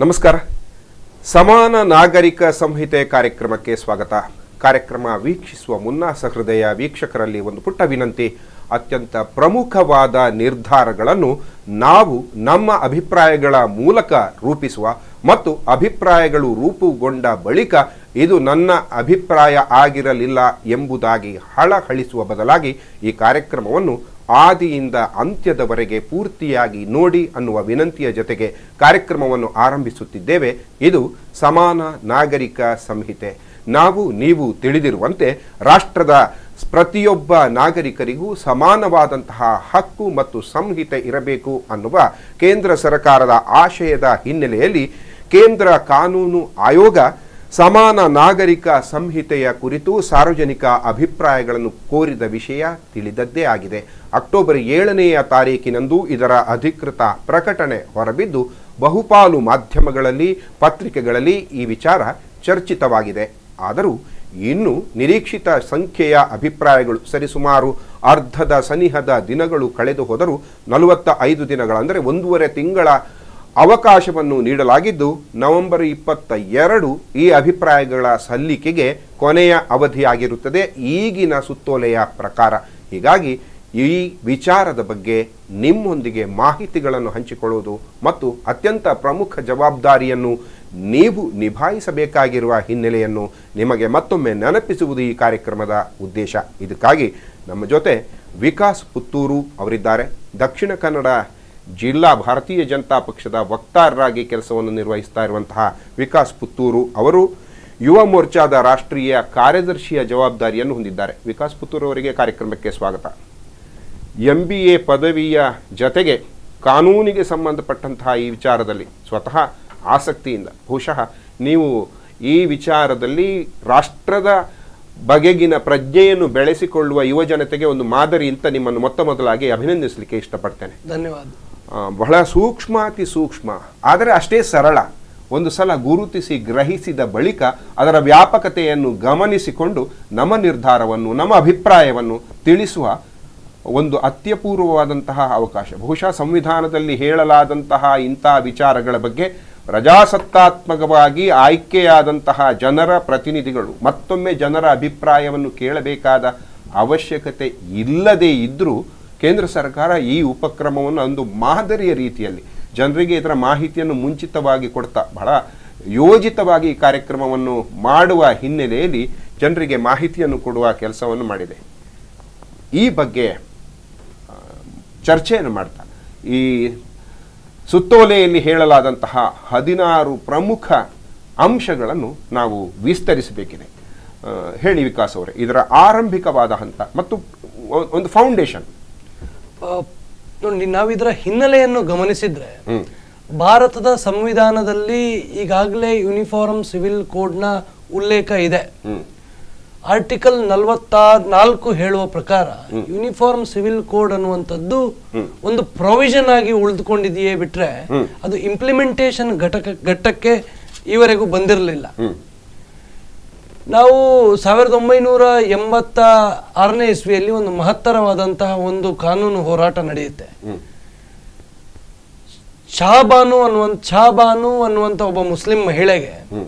ನಮಸ್ಕಾರ ಸಮಾನ ನಾಗರಿಕ ಸಂಹಿತೆ ಕಾರ್ಯಕ್ರಮಕ್ಕೆ ಸ್ವಾಗತ ಕಾರ್ಯಕ್ರಮ ವೀಕ್ಷಿಸುವ ಮುನ್ನ ಸಹೃದಯ ವೀಕ್ಷಕರಲ್ಲಿ ಒಂದು ಪುಟ್ಟ ವಿನಂತಿ ಅತ್ಯಂತ ಪ್ರಮುಖವಾದ ನಿರ್ಧಾರಗಳನ್ನು ನಾವು ನಮ್ಮ ಅಭಿಪ್ರಾಯಗಳ ಮೂಲಕ ರೂಪಿಸುವ ಮತ್ತು ಅಭಿಪ್ರಾಯಗಳು ರೂಪುಗೊಂಡ ಬಳಿಕ ಇದು ನನ್ನ ಅಭಿಪ್ರಾಯ ಆಗಿರಲಿಲ್ಲ ಎಂಬುದಾಗಿ ಹಳಹಳಿಸುವ ಬದಲಾಗಿ ಈ ಕಾರ್ಯಕ್ರಮವನ್ನು ಆದಿಯಿಂದ ಅಂತ್ಯದವರೆಗೆ ಪೂರ್ತಿಯಾಗಿ ನೋಡಿ ಅನ್ನುವ ವಿನಂತಿಯ ಜೊತೆಗೆ ಕಾರ್ಯಕ್ರಮವನ್ನು ಆರಂಭಿಸುತ್ತಿದ್ದೇವೆ ಇದು ಸಮಾನ ನಾಗರಿಕ ಸಂಹಿತೆ ನಾವು ನೀವು ತಿಳಿದಿರುವಂತೆ ರಾಷ್ಟ್ರದ ಪ್ರತಿಯೊಬ್ಬ ನಾಗರಿಕರಿಗೂ ಸಮಾನವಾದಂತಹ ಹಕ್ಕು ಮತ್ತು ಸಂಹಿತೆ ಇರಬೇಕು ಅನ್ನುವ ಕೇಂದ್ರ ಸರ್ಕಾರದ ಆಶಯದ ಹಿನ್ನೆಲೆಯಲ್ಲಿ ಕೇಂದ್ರ ಕಾನೂನು ಆಯೋಗ ಸಮಾನ ನಾಗರಿಕ ಸಂಹಿತೆಯ ಕುರಿತು ಸಾರ್ವಜನಿಕ ಅಭಿಪ್ರಾಯಗಳನ್ನು ಕೋರಿದ ವಿಷಯ ತಿಳಿದದ್ದೇ ಆಗಿದೆ ಅಕ್ಟೋಬರ್ ಏಳನೆಯ ತಾರೀಕಿನಂದು ಇದರ ಅಧಿಕೃತ ಪ್ರಕಟಣೆ ಹೊರಬಿದ್ದು ಬಹುಪಾಲು ಮಾಧ್ಯಮಗಳಲ್ಲಿ ಪತ್ರಿಕೆಗಳಲ್ಲಿ ಈ ವಿಚಾರ ಚರ್ಚಿತವಾಗಿದೆ ಆದರೂ ಇನ್ನು ನಿರೀಕ್ಷಿತ ಸಂಖ್ಯೆಯ ಅಭಿಪ್ರಾಯಗಳು ಸರಿಸುಮಾರು ಅರ್ಧದ ಸನಿಹದ ದಿನಗಳು ಕಳೆದು ಹೋದರೂ ನಲವತ್ತ ಐದು ದಿನಗಳ ಅಂದರೆ ಒಂದೂವರೆ ತಿಂಗಳ ಅವಕಾಶವನ್ನು ನೀಡಲಾಗಿದ್ದು ನವೆಂಬರ್ ಇಪ್ಪತ್ತ ಎರಡು ಈ ಅಭಿಪ್ರಾಯಗಳ ಸಲ್ಲಿಕೆಗೆ ಕೊನೆಯ ಅವಧಿಯಾಗಿರುತ್ತದೆ ಈಗಿನ ಸುತ್ತೋಲೆಯ ಪ್ರಕಾರ ಹೀಗಾಗಿ ಈ ವಿಚಾರದ ಬಗ್ಗೆ ನಿಮ್ಮೊಂದಿಗೆ ಮಾಹಿತಿಗಳನ್ನು ಹಂಚಿಕೊಳ್ಳುವುದು ಮತ್ತು ಅತ್ಯಂತ ಪ್ರಮುಖ ಜವಾಬ್ದಾರಿಯನ್ನು ನೀವು ನಿಭಾಯಿಸಬೇಕಾಗಿರುವ ಹಿನ್ನೆಲೆಯನ್ನು ನಿಮಗೆ ಮತ್ತೊಮ್ಮೆ ನೆನಪಿಸುವುದು ಈ ಕಾರ್ಯಕ್ರಮದ ಉದ್ದೇಶ ಇದಕ್ಕಾಗಿ ನಮ್ಮ ಜೊತೆ ವಿಕಾಸ್ ಪುತ್ತೂರು ಅವರಿದ್ದಾರೆ ದಕ್ಷಿಣ ಕನ್ನಡ ಜಿಲ್ಲಾ ಭಾರತೀಯ ಜನತಾ ಪಕ್ಷದ ವಕ್ತಾರರಾಗಿ ಕೆಲಸವನ್ನು ನಿರ್ವಹಿಸ್ತಾ ಇರುವಂತಹ ವಿಕಾಸ್ ಪುತ್ತೂರು ಅವರು ಯುವ ಮೋರ್ಚಾದ ರಾಷ್ಟ್ರೀಯ ಕಾರ್ಯದರ್ಶಿಯ ಜವಾಬ್ದಾರಿಯನ್ನು ಹೊಂದಿದ್ದಾರೆ ವಿಕಾಸ್ ಪುತ್ತೂರು ಅವರಿಗೆ ಕಾರ್ಯಕ್ರಮಕ್ಕೆ ಸ್ವಾಗತ ಎಂ ಬಿ ಎ ಪದವಿಯ ಜತೆಗೆ ಕಾನೂನಿಗೆ ಸಂಬಂಧಪಟ್ಟಂತಹ ಈ ವಿಚಾರದಲ್ಲಿ ಸ್ವತಃ ಆಸಕ್ತಿಯಿಂದ ಬಹುಶಃ ನೀವು ಈ ವಿಚಾರದಲ್ಲಿ ರಾಷ್ಟ್ರದ ಬಗೆಗಿನ ಪ್ರಜ್ಞೆಯನ್ನು ಬೆಳೆಸಿಕೊಳ್ಳುವ ಯುವ ಜನತೆಗೆ ಒಂದು ಮಾದರಿ ಅಂತ ನಿಮ್ಮನ್ನು ಮೊತ್ತ ಮೊದಲಾಗಿ ಅಭಿನಂದಿಸಲಿಕ್ಕೆ ಇಷ್ಟಪಡ್ತೇನೆ ಧನ್ಯವಾದ ಆ, ಬಹಳ ಸೂಕ್ಷ್ಮ ಅತಿ ಸೂಕ್ಷ್ಮ ಆದರೆ ಅಷ್ಟೇ ಸರಳ ಒಂದು ಸಲ ಗುರುತಿಸಿ ಗ್ರಹಿಸಿದ ಬಳಿಕ ಅದರ ವ್ಯಾಪಕತೆಯನ್ನು ಗಮನಿಸಿಕೊಂಡು ನಮ್ಮ ನಿರ್ಧಾರವನ್ನು ನಮ್ಮ ಅಭಿಪ್ರಾಯವನ್ನು ತಿಳಿಸುವ ಒಂದು ಅತ್ಯಪೂರ್ವವಾದಂತಹ ಅವಕಾಶ ಬಹುಶಃ ಸಂವಿಧಾನದಲ್ಲಿ ಹೇಳಲಾದಂತಹ ಇಂತಹ ವಿಚಾರಗಳ ಬಗ್ಗೆ ಪ್ರಜಾಸತ್ತಾತ್ಮಕವಾಗಿ ಆಯ್ಕೆಯಾದಂತಹ ಜನರ ಪ್ರತಿನಿಧಿಗಳು ಮತ್ತೊಮ್ಮೆ ಜನರ ಅಭಿಪ್ರಾಯವನ್ನು ಕೇಳಬೇಕಾದ ಅವಶ್ಯಕತೆ ಇಲ್ಲದೇ ಇದ್ದರೂ ಕೇಂದ್ರ ಸರ್ಕಾರ ಈ ಉಪಕ್ರಮವನ್ನು ಒಂದು ಮಾದರಿಯ ರೀತಿಯಲ್ಲಿ ಜನರಿಗೆ ಇದರ ಮಾಹಿತಿಯನ್ನು ಮುಂಚಿತವಾಗಿ ಕೊಡ್ತಾ ಬಹಳ ಯೋಜಿತವಾಗಿ ಈ ಕಾರ್ಯಕ್ರಮವನ್ನು ಮಾಡುವ ಹಿನ್ನೆಲೆಯಲ್ಲಿ ಜನರಿಗೆ ಮಾಹಿತಿಯನ್ನು ಕೊಡುವ ಕೆಲಸವನ್ನು ಮಾಡಿದೆ ಈ ಬಗ್ಗೆ ಆ, ಚರ್ಚೆಯನ್ನು ಮಾಡ್ತಾ ಈ ಸುತ್ತೋಲೆಯಲ್ಲಿ ಹೇಳಲಾದಂತಹ ಹದಿನಾರು ಪ್ರಮುಖ ಅಂಶಗಳನ್ನು ನಾವು ವಿಸ್ತರಿಸಬೇಕಿದೆ ಆ, ಹೇಳಿ ವಿಕಾಸ್ ಅವರೇ ಇದರ ಆರಂಭಿಕವಾದ ಹಂತ ಮತ್ತು ಒ- ಒಂದು ಫೌಂಡೇಶನ್ ಆ, ನೋಡಿ ನಾವಿದರ ಹಿನ್ನೆಲೆಯನ್ನು ಗಮನಿಸಿದ್ರೆ ಹ್ಮ್. ಭಾರತದ ಸಂವಿಧಾನದಲ್ಲಿ ಈಗಾಗಲೇ ಯೂನಿಫಾರ್ಮ್ ಸಿವಿಲ್ ಕೋಡ್ನ ಉಲ್ಲೇಖ ಇದೆ ಹ್ಮ್ ಆರ್ಟಿಕಲ್ ನಲವತ್ತ ನಾಲ್ಕು ಹೇಳುವ ಪ್ರಕಾರ ಯೂನಿಫಾರ್ಮ್ ಸಿವಿಲ್ ಕೋಡ್ ಅನ್ನುವಂಥದ್ದು ಒಂದು ಪ್ರೊವಿಷನ್ ಆಗಿ ಉಳಿದುಕೊಂಡಿದೆಯೇ ಬಿಟ್ರೆ ಅದು ಇಂಪ್ಲಿಮೆಂಟೇಷನ್ ಘಟಕ ಘಟ್ಟಕ್ಕೆ ಈವರೆಗೂ ಬಂದಿರಲಿಲ್ಲ ಹ್ಮ್ ನಾವು ಸಾವಿರದ ಒಂಬೈನೂರ ಎಂಬತ್ತ ಆರನೇ ಇಸ್ವಿಯಲ್ಲಿ ಒಂದು ಮಹತ್ತರವಾದಂತಹ ಒಂದು ಕಾನೂನು ಹೋರಾಟ ನಡೆಯುತ್ತೆ ಹ್ಮ್ ಶಹಬಾನು ಅನ್ನುವಂಥ ಶಹಬಾನು ಅನ್ನುವಂಥ ಒಬ್ಬ ಮುಸ್ಲಿಂ ಮಹಿಳೆಗೆ ಹ್ಮ್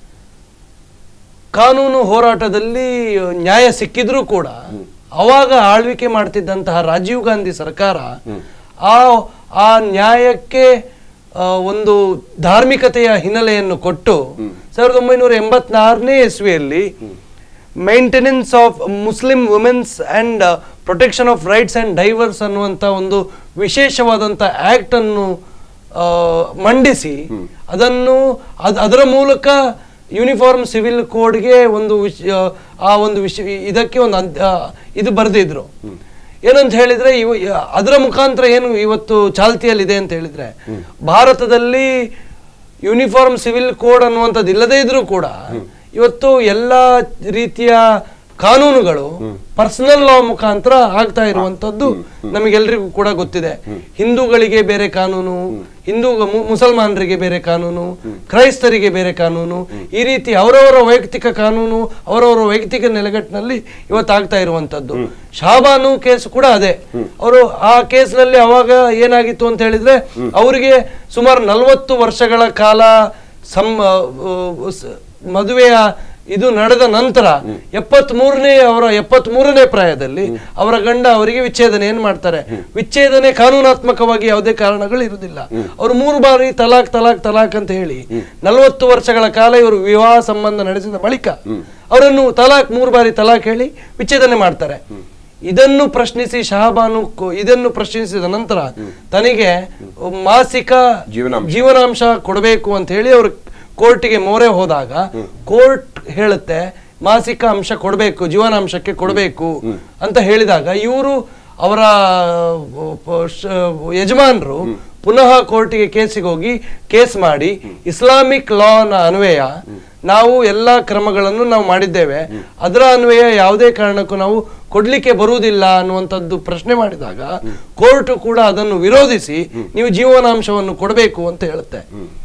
ಕಾನೂನು ಹೋರಾಟದಲ್ಲಿ ನ್ಯಾಯ ಸಿಕ್ಕಿದ್ರೂ ಕೂಡ ಅವಾಗ ಆಳ್ವಿಕೆ ಮಾಡ್ತಿದ್ದಂತಹ ರಾಜೀವ್ ಗಾಂಧಿ ಸರ್ಕಾರ ಆ ಆ ನ್ಯಾಯಕ್ಕೆ ಆ, ಒಂದು ಧಾರ್ಮಿಕತೆಯ ಹಿನ್ನೆಲೆಯನ್ನು ಕೊಟ್ಟು ಸಾವಿರದ ಒಂಬೈನೂರ ಎಂಬತ್ನಾರನೇ ಇಸ್ವಿಯಲ್ಲಿ maintenance of Muslim women's and protection of rights and divorce ಅನ್ನುವಂಥ ಒಂದು ವಿಶೇಷವಾದಂಥ ಆಕ್ಟ್ ಅನ್ನು ಆ, ಮಂಡಿಸಿ ಅದನ್ನು ಅದ್- ಅದರ ಮೂಲಕ ಯೂನಿಫಾರ್ಮ್ ಸಿವಿಲ್ ಕೋಡ್ಗೆ ಒಂದು ವಿಷ ಆ ಒಂದು ವಿಷ ಇದಕ್ಕೆ ಒಂದು ಅಂತ್- ಆ, ಇದು ಬರೆದಿದ್ರು ಏನಂತ ಹೇಳಿದ್ರೆ ಇವ ಅದರ ಮುಖಾಂತರ ಏನು ಇವತ್ತು ಚಾಲ್ತಿಯಲ್ಲಿದೆ ಅಂತ ಹೇಳಿದ್ರೆ ಭಾರತದಲ್ಲಿ ಯೂನಿಫಾರ್ಮ್ ಸಿವಿಲ್ ಕೋಡ್ ಅನ್ನುವಂಥದ್ದು ಇಲ್ಲದೇ ಇದ್ರೂ ಕೂಡ ಇವತ್ತು ಎಲ್ಲ ರೀತಿಯ ಕಾನೂನುಗಳು ಪರ್ಸನಲ್ ಲಾ ಮುಖಾಂತರ ಆಗ್ತಾ ಇರುವಂತದ್ದು ನಮಗೆಲ್ರಿಗೂ ಕೂಡ ಗೊತ್ತಿದೆ ಹಿಂದೂಗಳಿಗೆ ಬೇರೆ ಕಾನೂನು ಹಿಂದೂ ಮು- ಮುಸಲ್ಮಾನರಿಗೆ ಬೇರೆ ಕಾನೂನು ಕ್ರೈಸ್ತರಿಗೆ ಬೇರೆ ಕಾನೂನು ಈ ರೀತಿ ಅವರವರ ವೈಯಕ್ತಿಕ ಕಾನೂನು ಅವರವರ ವೈಯಕ್ತಿಕ ನೆಲೆಗಟ್ಟಿನಲ್ಲಿ ಇವತ್ತು ಆಗ್ತಾ ಇರುವಂತದ್ದು ಶಾಬಾನು ಕೇಸ್ ಕೂಡ ಅದೇ ಅವರು ಆ ಕೇಸ್ನಲ್ಲಿ ಅವಾಗ ಏನಾಗಿತ್ತು ಅಂತ ಹೇಳಿದ್ರೆ ಅವರಿಗೆ ಸುಮಾರು ನಲವತ್ತು ವರ್ಷಗಳ ಕಾಲ ಸಮ್ ಆ, ಆ, ಸ- ಮದುವೆಯ ಇದು ನಡೆದ ನಂತರ ಎಪ್ಪತ್ ಮೂರನೇ ಅವರ ಎಪ್ಪತ್ ಮೂರನೇ ಪ್ರಾಯದಲ್ಲಿ ಅವರ ಗಂಡ ಅವರಿಗೆ ವಿಚ್ಛೇದನೆ ಏನ್ ಮಾಡ್ತಾರೆ ವಿಚ್ಛೇದನೆ ಕಾನೂನಾತ್ಮಕವಾಗಿ ಯಾವುದೇ ಕಾರಣಗಳು ಇರುವುದಿಲ್ಲ ಅವರು ಮೂರು ಬಾರಿ ತಲಾಕ್ ತಲಾಕ್ ತಲಾಕ್ ಅಂತ ಹೇಳಿ ನಲವತ್ತು ವರ್ಷಗಳ ಕಾಲ ಇವರು ವಿವಾಹ ಸಂಬಂಧ ನಡೆಸಿದ ಬಳಿಕ ಅವರನ್ನು ತಲಾಕ್ ಮೂರು ಬಾರಿ ತಲಾಕ್ ಹೇಳಿ ವಿಚ್ಛೇದನೆ ಮಾಡ್ತಾರೆ ಇದನ್ನು ಪ್ರಶ್ನಿಸಿ ಶಹಬಾನು ಕೊ- ಇದನ್ನು ಪ್ರಶ್ನಿಸಿದ ನಂತರ ತನಗೆ ಮಾಸಿಕ ಜೀವನಾಂಶ. ಜೀವನಾಂಶ ಕೊಡಬೇಕು ಅಂತ ಹೇಳಿ ಅವರು ಕೋರ್ಟಿಗೆ ಮೊರೆ ಹೋದಾಗ ಕೋರ್ಟ್ ಹೇಳುತ್ತೆ ಮಾಸಿಕ ಅಂಶ ಕೊಡಬೇಕು ಜೀವನಾಂಶಕ್ಕೆ ಕೊಡಬೇಕು ಅಂತ ಹೇಳಿದಾಗ ಇವರು ಅವರ ಯಜಮಾನರು ಪುನಃ ಕೋರ್ಟಿಗೆ ಕೇಸಿಗೆ ಹೋಗಿ ಕೇಸ್ ಮಾಡಿ ಇಸ್ಲಾಮಿಕ್ ಲಾನ ಅನ್ವಯ ನಾವು ಎಲ್ಲಾ ಕ್ರಮಗಳನ್ನು ನಾವು ಮಾಡಿದ್ದೇವೆ ಅದರ ಅನ್ವಯ ಯಾವುದೇ ಕಾರಣಕ್ಕೂ ನಾವು ಕೊಡ್ಲಿಕ್ಕೆ ಬರುವುದಿಲ್ಲ ಅನ್ನುವಂಥದ್ದು ಪ್ರಶ್ನೆ ಮಾಡಿದಾಗ ಕೋರ್ಟ್ ಕೂಡ ಅದನ್ನು ವಿರೋಧಿಸಿ ನೀವು ಜೀವನಾಂಶವನ್ನು ಕೊಡಬೇಕು ಅಂತ ಹೇಳುತ್ತೆ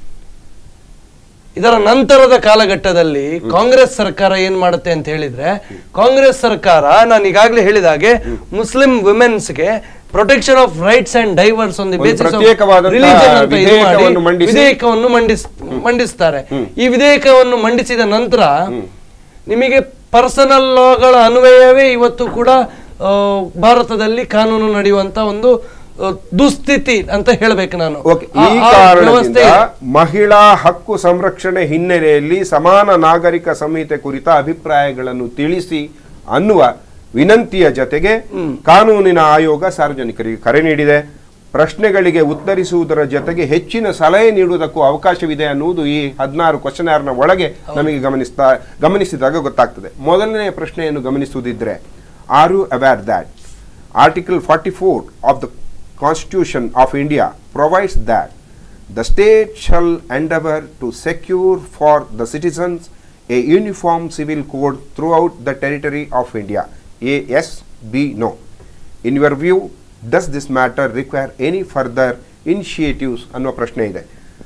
ಇದರ ನಂತರದ ಕಾಲಘಟ್ಟದಲ್ಲಿ ಕಾಂಗ್ರೆಸ್ ಸರ್ಕಾರ ಏನ್ ಮಾಡುತ್ತೆ ಅಂತ ಹೇಳಿದ್ರೆ ಕಾಂಗ್ರೆಸ್ ಸರ್ಕಾರ ನಾನು ಈಗಾಗಲೇ ಹೇಳಿದಾಗೆ ಮುಸ್ಲಿಂ ವುಮೆನ್ಸ್ಗೆ protection of rights and divorce ಒಂದು ಒಂದು basis of ಪ್ರತ್ಯೇಕವಾದಂತಹ religion ಅಂತ ಇದು ಮಾಡಿ ವಿಧೇಯಕವನ್ನು ಮಂಡಿಸಿ- ವಿಧೇಯಕವನ್ನು ಮಂಡಿಸ್ ಮಂಡಿಸ್ತಾರೆ ಈ ವಿಧೇಯಕವನ್ನು ಮಂಡಿಸಿದ ನಂತರ ನಿಮಗೆ ಪರ್ಸನಲ್ ಲಾಗಳ ಅನ್ವಯವೇ ಇವತ್ತು ಕೂಡ ಆ, ಭಾರತದಲ್ಲಿ ಕಾನೂನು ನಡೆಯುವಂತ ಒಂದು ಆ, ದುಸ್ಥಿತಿ ಅಂತ ಹೇಳ್ಬೇಕು ನಾನು ಓಕೆ ಆ- ಈ ಆ ಕಾರಣದಿಂದ ವ್ಯವಸ್ಥೆ ಇದೆ. ಮಹಿಳಾ ಹಕ್ಕು ಸಂರಕ್ಷಣೆ ಹಿನ್ನೆಲೆಯಲ್ಲಿ ಸಮಾನ ನಾಗರಿಕ ಸಂಹಿತೆ ಕುರಿತ ಅಭಿಪ್ರಾಯಗಳನ್ನು ತಿಳಿಸಿ ಅನ್ನುವ ವಿನಂತಿಯ ಜತೆಗೆ ಕಾನೂನಿನ ಆಯೋಗ ಸಾರ್ವಜನಿಕರಿಗೆ ಕರೆ ನೀಡಿದೆ ಪ್ರಶ್ನೆಗಳಿಗೆ ಉತ್ತರಿಸುವುದರ ಜೊತೆಗೆ ಹೆಚ್ಚಿನ ಸಲಹೆ ನೀಡುವುದಕ್ಕೂ ಅವಕಾಶವಿದೆ ಅನ್ನುವುದು ಈ ಹದಿನಾರು ಕ್ವಶನ್ ಒಳಗೆ ನಮಗೆ ಗಮನಿಸ್ತಾ ಗಮನಿಸಿದಾಗ ಗೊತ್ತಾಗ್ತದೆ ಮೊದಲನೆಯ ಪ್ರಶ್ನೆಯನ್ನು ಗಮನಿಸುವುದಿದ್ರೆ are you aware that Article 44 of the Constitution of India provides that the state shall endeavor to secure for the citizens a uniform civil code throughout the territory of India. A. Yes. B. No. In your view, does this matter require any further initiatives ಅನ್ನುವ ಪ್ರಶ್ನೆ ಇದೆ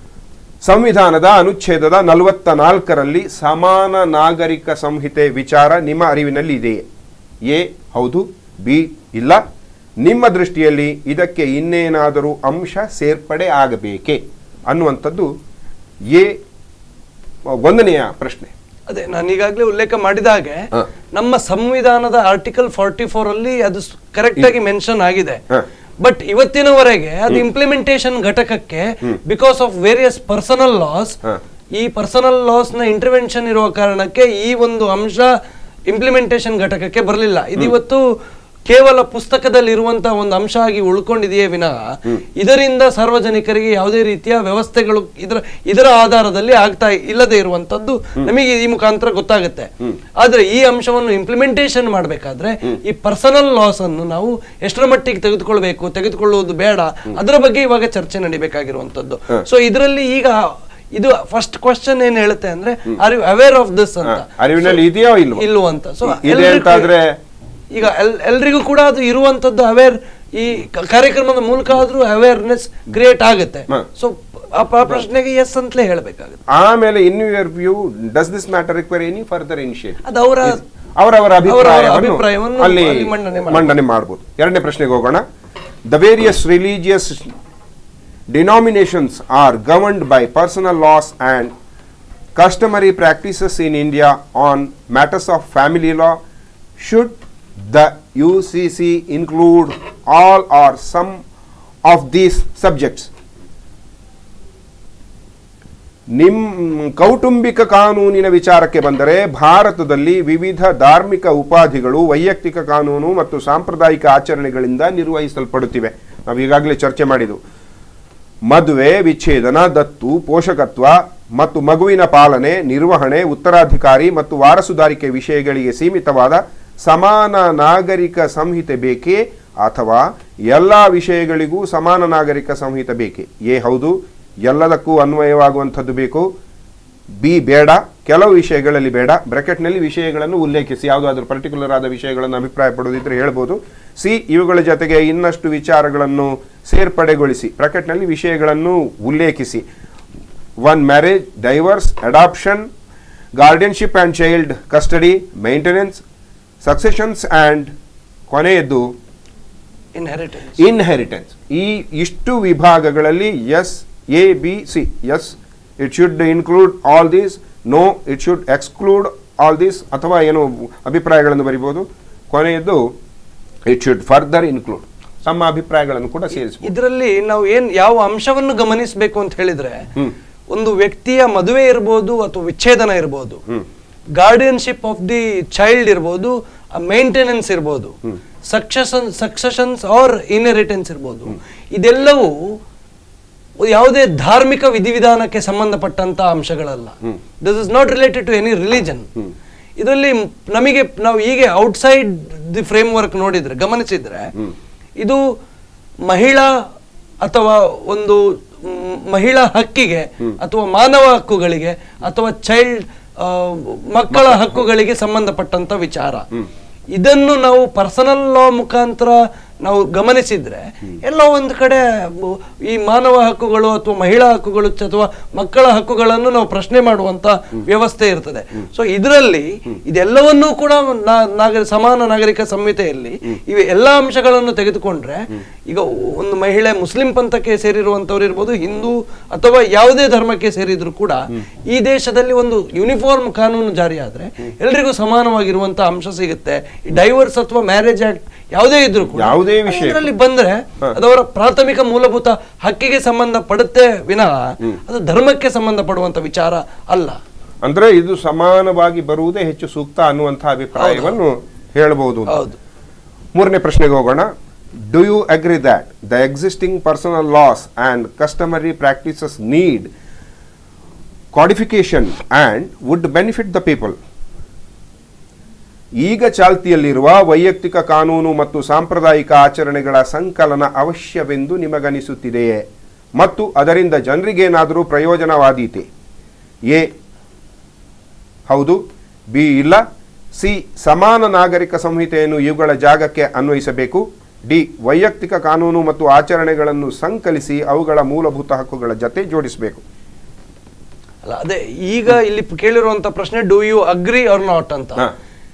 ಸಂವಿಧಾನದ ಅನುಚ್ಛೇದದ ನಲವತ್ತ ನಾಲ್ಕರಲ್ಲಿ ಸಮಾನ ನಾಗರಿಕ ಸಂಹಿತೆ ವಿಚಾರ ನಿಮ್ಮ ಅರಿವಿನಲ್ಲಿ ಇದೆಯೇ ಎ ಹೌದು ಬಿ ಇಲ್ಲ ನಿಮ್ಮ ದೃಷ್ಟಿಯಲ್ಲಿ ಇದಕ್ಕೆ ಇನ್ನೇನಾದರೂ ಅಂಶ ಸೇರ್ಪಡೆ ಆಗಬೇಕೇ ಅನ್ನುವಂಥದ್ದು ಎ ಒಂದನೆಯ ಪ್ರಶ್ನೆ ಅದೇ ನಾನು ಈಗಾಗಲೇ ಉಲ್ಲೇಖ ಮಾಡಿದ ಹಾಗೆ ಹ. ನಮ್ಮ ಸಂವಿಧಾನದ ಆರ್ಟಿಕಲ್ ಫಾರ್ಟಿ ಫೋರ್ ಅಲ್ಲಿ ಅದು ಕರೆಕ್ಟ್ ಆಗಿ ಮೆನ್ಷನ್ ಆಗಿದೆ ಹ. ಬಟ್ ಇವತ್ತಿನವರೆಗೆ ಅದು ಇಂಪ್ಲಿಮೆಂಟೇಷನ್ ಘಟಕಕ್ಕೆ because of various personal laws ಹ. ಈ ಪರ್ಸನಲ್ ಲಾಸ್ ನ ಇಂಟರ್ವೆನ್ಷನ್ ಇರುವ ಕಾರಣಕ್ಕೆ ಈ ಒಂದು ಅಂಶ ಇಂಪ್ಲಿಮೆಂಟೇಷನ್ ಘಟಕಕ್ಕೆ ಬರಲಿಲ್ಲ ಇದು ಇವತ್ತು ಕೇವಲ ಪುಸ್ತಕದಲ್ಲಿ ಇರುವಂತಹ ಒಂದು ಅಂಶ ಆಗಿ ಉಳ್ಕೊಂಡಿದೆಯೇ ವಿನಃ ಇದರಿಂದ ಸಾರ್ವಜನಿಕರಿಗೆ ಯಾವುದೇ ರೀತಿಯ ವ್ಯವಸ್ಥೆಗಳು ಇದರ ಇದರ ಆಧಾರದಲ್ಲಿ ಆಗ್ತಾ ಇಲ್ಲದೆ ಇರುವಂತದ್ದು ನಮಗೆ ಈ ಮುಖಾಂತರ ಗೊತ್ತಾಗುತ್ತೆ ಆದ್ರೆ ಈ ಅಂಶವನ್ನು ಇಂಪ್ಲಿಮೆಂಟೇಷನ್ ಮಾಡಬೇಕಾದ್ರೆ ಈ ಪರ್ಸನಲ್ ಲಾಸ್ ಅನ್ನು ನಾವು ಎಷ್ಟರ ಮಟ್ಟಿಗೆ ತೆಗೆದುಕೊಳ್ಬೇಕು ತೆಗೆದುಕೊಳ್ಳುವುದು ಬೇಡ ಅದರ ಬಗ್ಗೆ ಇವಾಗ ಚರ್ಚೆ ನಡಿಬೇಕಾಗಿರುವಂತದ್ದು ಸೊ ಇದರಲ್ಲಿ ಈಗ ಇದು ಫಸ್ಟ್ ಕ್ವಶನ್ ಏನ್ ಹೇಳುತ್ತೆ ಅಂದ್ರೆ are you aware of this ಅಂತ ಹ, ಅರಿವಿನಲ್ಲಿ ಇದೆಯೋ ಇಲ್ವೋ? ಇಲ್ವೋ ಅಂತ ಸೊ ಇ- ಇದೆ ಅಂತಾದ್ರೆ ಈಗ ಎಲ್- ಎಲ್ರಿಗೂ ಕೂಡ ಅದು ಇರುವಂತದ್ದು ಅವೇರ್ ಈ ಕ- ಕಾರ್ಯಕ್ರಮದ ಮೂಲಕ ಆದ್ರೂ ಅವೇರ್ನೆಸ್ ಕ್ರಿಯೇಟ್ ಆಗುತ್ತೆ ಹ. ಸೊ ಆ ಪ- ಪ್ರಶ್ನೆಗೆ ಎಸ್ ಅಂತಲೇ ಹೇಳ್ಬೇಕಾಗುತ್ತೆ ಆಮೇಲೆ in your view does this matter require any further initiative ಅದು ಅವರ ಅವರವರ ಅಭಿಪ್ರಾಯವನ್ನು ಅಭಿಪ್ರಾಯವನ್ನು ಅಲ್ಲಿ ಅಲ್ಲಿ ಮಂಡನೆ ಮಾಡ್ಬೋದು. ಮಂಡನೆ ಮಾಡಬಹುದು ಎರಡನೇ ಪ್ರಶ್ನೆಗೆ ಹೋಗೋಣ the various religious denominations are governed by personal laws and customary practices in India on matters of family law, should the UCC include all or some of these subjects? ನಿಮ್ ಕೌಟುಂಬಿಕ ಕಾನೂನಿನ ವಿಚಾರಕ್ಕೆ ಬಂದರೆ ಭಾರತದಲ್ಲಿ ವಿವಿಧ ಧಾರ್ಮಿಕ ಉಪಾಧಿಗಳು ವೈಯಕ್ತಿಕ ಕಾನೂನು ಮತ್ತು ಸಾಂಪ್ರದಾಯಿಕ ಆಚರಣೆಗಳಿಂದ ನಿರ್ವಹಿಸಲ್ಪಡುತ್ತಿವೆ ನಾವು ಈಗಾಗಲೇ ಚರ್ಚೆ ಮಾಡಿದ್ದು ಮದುವೆ ವಿಚ್ಛೇದನ ದತ್ತು ಪೋಷಕತ್ವ ಮತ್ತು ಮಗುವಿನ ಪಾಲನೆ ನಿರ್ವಹಣೆ ಉತ್ತರಾಧಿಕಾರಿ ಮತ್ತು ವಾರಸುದಾರಿಕೆ ವಿಷಯಗಳಿಗೆ ಸೀಮಿತವಾದ ಸಮಾನ ನಾಗರಿಕ ಸಂಹಿತೆ ಬೇಕೇ ಅಥವಾ ಎಲ್ಲ ವಿಷಯಗಳಿಗೂ ಸಮಾನ ನಾಗರಿಕ ಸಂಹಿತೆ ಬೇಕೇ ಏ ಹೌದು ಎಲ್ಲದಕ್ಕೂ ಅನ್ವಯವಾಗುವಂಥದ್ದು ಬೇಕು ಬಿ ಬೇಡ ಕೆಲವು ವಿಷಯಗಳಲ್ಲಿ ಬೇಡ ಬ್ರಾಕೆಟ್ನಲ್ಲಿ ವಿಷಯಗಳನ್ನು ಉಲ್ಲೇಖಿಸಿ ಯಾವುದಾದ್ರೂ ಪರ್ಟಿಕ್ಯುಲರ್ ಆದ ವಿಷಯಗಳನ್ನು ಅಭಿಪ್ರಾಯ ಪಡುವುದಿದ್ರೆ ಹೇಳ್ಬೋದು ಸಿ ಇವುಗಳ ಜೊತೆಗೆ ಇನ್ನಷ್ಟು ವಿಚಾರಗಳನ್ನು ಸೇರ್ಪಡೆಗೊಳಿಸಿ ಬ್ರಾಕೆಟ್ನಲ್ಲಿ ವಿಷಯಗಳನ್ನು ಉಲ್ಲೇಖಿಸಿ one marriage divorce adoption guardianship and child custody maintenance successions and ಕೊನೆಯದ್ದು ಇನ್ಹೆರಿಟೆನ್ಸ್ ಇನ್ಹೆರಿಟೆನ್ಸ್ ಈ ಇಷ್ಟು ವಿಭಾಗಗಳಲ್ಲಿ yes A B C yes it should include all these no it should exclude all these ಅಥವಾ ಏನು ಅಭಿಪ್ರಾಯಗಳನ್ನು ಬರಿಬೋದು ಕೊನೆಯದ್ದು ಇಟ್ ಶುಡ್ ಫರ್ದರ್ ಇನ್ಕ್ಲೂಡ್ ತಮ್ಮ ಅಭಿಪ್ರಾಯಗಳನ್ನು ಕೂಡ ಸೇರಿಸಬಹುದು ಇದರಲ್ಲಿ ನಾವು ಏನ್ ಯಾವ ಅಂಶವನ್ನು ಗಮನಿಸಬೇಕು ಅಂತ ಹೇಳಿದ್ರೆ ಒಂದು ವ್ಯಕ್ತಿಯ ಮದುವೆ ಇರ್ಬೋದು ಅಥವಾ ವಿಚ್ಛೇದನ ಇರ್ಬೋದು ಗಾರ್ಡಿಯನ್ಶಿಪ್ ಆಫ್ ದಿ ಚೈಲ್ಡ್ ಇರ್ಬೋದು ಮೇಂಟೆನೆನ್ಸ್ ಇರ್ಬೋದು ಸಕ್ಸೆಷನ್ ಸಕ್ಸೆಷನ್ಸ್ ಆರ್ ಇನ್ಹೆರಿಟೆನ್ಸ್ ಇರ್ಬೋದು ಇದೆಲ್ಲವೂ ಯಾವುದೇ ಧಾರ್ಮಿಕ ವಿಧಿವಿಧಾನಕ್ಕೆ ಸಂಬಂಧಪಟ್ಟಂತ ಅಂಶಗಳಲ್ಲ this is not related to any religion ಇದರಲ್ಲಿ ನಮಗೆ ನಾವು ಹೀಗೆ ಔಟ್ಸೈಡ್ ದಿ ಫ್ರೇಮ್ ವರ್ಕ್ ನೋಡಿದ್ರೆ ಗಮನಿಸಿದ್ರೆ ಇದು ಮಹಿಳಾ ಅಥವಾ ಒಂದು ಮ್, ಮಹಿಳಾ ಹಕ್ಕಿಗೆ ಅಥವಾ ಮಾನವ ಹಕ್ಕುಗಳಿಗೆ ಅಥವಾ ಚೈಲ್ಡ್ ಮಕ್ಕಳ ಹಕ್ಕುಗಳಿಗೆ ಸಂಬಂಧಪಟ್ಟಂತ ವಿಚಾರ ಇದನ್ನು ನಾವು ಪರ್ಸನಲ್ ಲಾ ಮುಖಾಂತರ ನಾವು ಗಮನಿಸಿದ್ರೆ ಎಲ್ಲೋ ಒಂದು ಕಡೆ ಬ- ಈ ಮಾನವ ಹಕ್ಕುಗಳು ಅಥವಾ ಮಹಿಳಾ ಹಕ್ಕುಗಳು ಚ- ಅಥವಾ ಮಕ್ಕಳ ಹಕ್ಕುಗಳನ್ನು ನಾವು ಪ್ರಶ್ನೆ ಮಾಡುವಂತ ವ್ಯವಸ್ಥೆ ಇರ್ತದೆ ಸೊ ಇದರಲ್ಲಿ ಇದೆಲ್ಲವನ್ನೂ ಕೂಡ ನಾ- ನಾಗರ ಸಮಾನ ನಾಗರಿಕ ಸಂಹಿತೆಯಲ್ಲಿ ಇವೆ ಎಲ್ಲ ಅಂಶಗಳನ್ನು ತೆಗೆದುಕೊಂಡ್ರೆ ಈಗ ಒಂದು ಮಹಿಳೆ ಮುಸ್ಲಿಂ ಪಂಥಕ್ಕೆ ಸೇರಿರುವಂತವ್ರು ಇರ್ಬೋದು ಹಿಂದೂ ಅಥವಾ ಯಾವುದೇ ಧರ್ಮಕ್ಕೆ ಸೇರಿದ್ರು ಕೂಡ ಈ ದೇಶದಲ್ಲಿ ಒಂದು ಯೂನಿಫಾರ್ಮ್ ಕಾನೂನು ಜಾರಿ ಆದ್ರೆ ಎಲ್ರಿಗೂ ಸಮಾನವಾಗಿರುವಂತ ಅಂಶ ಸಿಗುತ್ತೆ ಡೈವರ್ಸ್ ಅಥವಾ ಮ್ಯಾರೇಜ್ ಆಕ್ಟ್ ಯಾವುದೇ ಇದ್ರು ಕೂಡ ಯಾವುದೇ ವಿಷಯ ಇದರಲ್ಲಿ ಬಂದ್ರೆ ಅದವರ ಪ್ರಾಥಮಿಕ ಮೂಲಭೂತ ಹಕ್ಕಿಗೆ ಸಂಬಂಧ ಪಡುತ್ತೆ ವಿನಃ ಅದು ಧರ್ಮಕ್ಕೆ ಸಂಬಂಧಪಡುವಂತ ವಿಚಾರ ಅಲ್ಲ ಅಂದ್ರೆ ಇದು ಸಮಾನವಾಗಿ ಬರುವುದೇ ಹೆಚ್ಚು ಸೂಕ್ತ ಅನ್ನುವಂತಹ ಅಭಿಪ್ರಾಯವನ್ನು ಹೇಳಬಹುದು ಅಂತ. ಹೌದು ಮೂರನೇ ಪ್ರಶ್ನೆಗೆ ಹೋಗೋಣ do you agree that the existing personal laws and customary practices need codification and would benefit the people ಈಗ ಚಾಲ್ತಿಯಲ್ಲಿರುವ ವೈಯಕ್ತಿಕ ಕಾನೂನು ಮತ್ತು ಸಾಂಪ್ರದಾಯಿಕ ಆಚರಣೆಗಳ ಸಂಕಲನ ಅವಶ್ಯವೆಂದು ನಿಮಗನಿಸುತ್ತಿದೆಯೇ ಮತ್ತು ಅದರಿಂದ ಜನರಿಗೇನಾದರೂ ಪ್ರಯೋಜನವಾದೀತೆ ಎ ಹೌದು ಬಿ ಇಲ್ಲ ಸಿ ಸಮಾನ ನಾಗರಿಕ ಸಂಹಿತೆಯನ್ನು ಇವುಗಳ ಜಾಗಕ್ಕೆ ಅನ್ವಯಿಸಬೇಕು ಡಿ ವೈಯಕ್ತಿಕ ಕಾನೂನು ಮತ್ತು ಆಚರಣೆಗಳನ್ನು ಸಂಕಲಿಸಿ ಅವುಗಳ ಮೂಲಭೂತ ಹಕ್ಕುಗಳ ಜತೆ ಜೋಡಿಸಬೇಕು ಅಲ್ಲ ಅದೇ ಈಗ ಇಲ್ಲಿ ಕೇಳಿರುವಂತ ಪ್ರಶ್ನೆ do you agree or not ಅಂತ ಹಾ.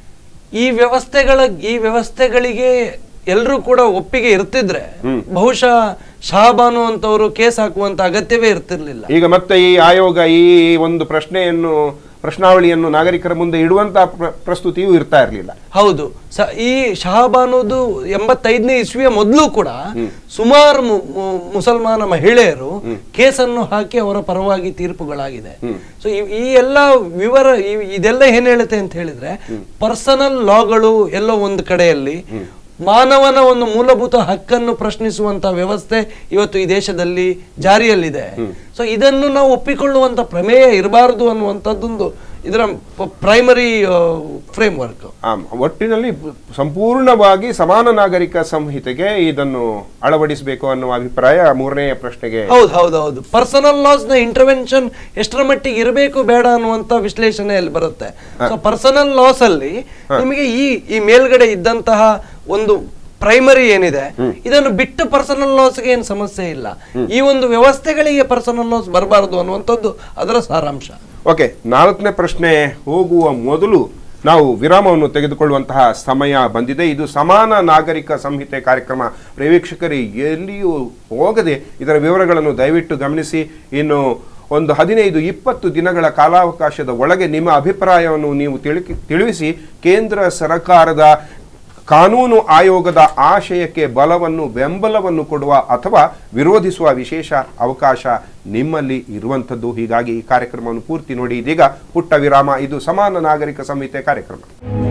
ಈ ವ್ಯವಸ್ಥೆಗಳ ಈ ವ್ಯವಸ್ಥೆಗಳಿಗೆ ಎಲ್ಲರೂ ಕೂಡ ಒಪ್ಪಿಗೆ ಇರ್ತಿದ್ರೆ ಬಹುಶಃ ಶಹಾಬಾನು ಅಂತವರು ಕೇಸ್ ಹಾಕುವಂತ ಅಗತ್ಯವೇ ಇರ್ತಿರ್ಲಿಲ್ಲ ಈಗ ಮತ್ತೆ ಈ ಆಯೋಗ ಈ ಒಂದು ಪ್ರಶ್ನೆಯನ್ನು ಪ್ರಶ್ನಾವಳಿಯನ್ನು ನಾಗರಿಕರ ಮುಂದೆ ಇಡುವಂತ ಪ್ರ- ಪ್ರಸ್ತುತಿಯೂ ಇರ್ತಾ ಇರಲಿಲ್ಲ ಹೌದು ಸ ಈ ಶಹಾಬಾನುದು ಎಂಬತ್ತೈದನೇ ಇಸ್ವಿಯ ಮೊದಲು ಕೂಡ ಸುಮಾರು ಮು- ಮು- ಮುಸಲ್ಮಾನ ಮಹಿಳೆಯರು ಕೇಸನ್ನು ಹಾಕಿ ಅವರ ಪರವಾಗಿ ತೀರ್ಪುಗಳಾಗಿದೆ ಸೊ ಈ ಎಲ್ಲ ವಿವರ ಈ- ಇದೆಲ್ಲ ಏನ್ ಹೇಳುತ್ತೆ ಅಂತ ಹೇಳಿದ್ರೆ ಪರ್ಸನಲ್ ಲಾಗಳು ಎಲ್ಲೋ ಒಂದು ಕಡೆಯಲ್ಲಿ ಮಾನವನ ಒಂದು ಮೂಲಭೂತ ಹಕ್ಕನ್ನು ಪ್ರಶ್ನಿಸುವಂತ ವ್ಯವಸ್ಥೆ ಇವತ್ತು ಈ ದೇಶದಲ್ಲಿ ಜಾರಿಯಲ್ಲಿದೆ ಸೊ ಇದನ್ನು ನಾವು ಒಪ್ಪಿಕೊಳ್ಳುವಂತ ಪ್ರಮೇಯ ಇರಬಾರದು ಅನ್ನುವಂಥದ್ದೊಂದು ಇದರ ಪ್ರೈಮರಿ ಫ್ರೇಮ್ ವರ್ಕ್ ಆಮ್, ಒಟ್ಟಿನಲ್ಲಿ ಸಂಪೂರ್ಣವಾಗಿ ಸಮಾನ ನಾಗರಿಕ ಸಂಹಿತೆಗೆ ಇದನ್ನು ಅಳವಡಿಸಬೇಕು ಅನ್ನುವ ಅಭಿಪ್ರಾಯ ಮೂರನೇ ಪ್ರಶ್ನೆಗೆ ಹೌದು ಹೌದು ಹೌದು ಪರ್ಸನಲ್ ಲಾಸ್ ನ ಇಂಟರ್ವೆನ್ಷನ್ ಎಷ್ಟರ ಮಟ್ಟಿಗೆ ಇರಬೇಕು ಬೇಡ ಅನ್ನುವಂತ ವಿಶ್ಲೇಷಣೆಯಲ್ಲಿ ಬರುತ್ತೆ ಸೊ ಪರ್ಸನಲ್ ಲಾಸ್ ಅಲ್ಲಿ ನಿಮಗೆ ಈ ಈ ಮೇಲ್ಗಡೆ ಇದ್ದಂತಹ ಒಂದು ಪ್ರೈಮರಿ ಏನಿದೆ ಇದನ್ನು ಬಿಟ್ಟು ಪರ್ಸನಲ್ ಲಾಸ್ಗೆ ಏನು ಸಮಸ್ಯೆ ಇಲ್ಲ ಈ ಒಂದು ವ್ಯವಸ್ಥೆಗಳಿಗೆ ಪರ್ಸನಲ್ ಲಾಸ್ ಬರಬಾರದು ಅನ್ನುವಂಥದ್ದು ಅದರ ಸಾರಾಂಶ ಓಕೆ ನಾಲ್ಕನೇ ಪ್ರಶ್ನೆ ಹೋಗುವ ಮೊದಲು ನಾವು ವಿರಾಮವನ್ನು ತೆಗೆದುಕೊಳ್ಳುವಂತಹ ಸಮಯ ಬಂದಿದೆ ಇದು ಸಮಾನ ನಾಗರಿಕ ಸಂಹಿತೆ ಕಾರ್ಯಕ್ರಮ ಪ್ರೇಕ್ಷಕರು ಎಲ್ಲಿಯೂ ಹೋಗದೆ ಇದರ ವಿವರಗಳನ್ನು ದಯವಿಟ್ಟು ಗಮನಿಸಿ ಇನ್ನು ಒಂದು ಹದಿನೈದು ಇಪ್ಪತ್ತು ದಿನಗಳ ಕಾಲಾವಕಾಶದ ಒಳಗೆ ನಿಮ್ಮ ಅಭಿಪ್ರಾಯವನ್ನು ನೀವು ತಿಳಿ ತಿಳಿಸಿ ಕೇಂದ್ರ ಸರ್ಕಾರದ ಕಾನೂನು ಆಯೋಗದ ಆಶಯಕ್ಕೆ ಬಲವನ್ನು ಬೆಂಬಲವನ್ನು ಕೊಡುವ ಅಥವಾ ವಿರೋಧಿಸುವ ವಿಶೇಷ ಅವಕಾಶ ನಿಮ್ಮಲ್ಲಿ ಇರುವಂಥದ್ದು ಹೀಗಾಗಿ ಈ ಕಾರ್ಯಕ್ರಮವನ್ನು ಪೂರ್ತಿ ನೋಡಿ ಇದೀಗ ಪುಟ್ಟ ವಿರಾಮ ಇದು ಸಮಾನ ನಾಗರಿಕ ಸಂಹಿತೆ ಕಾರ್ಯಕ್ರಮ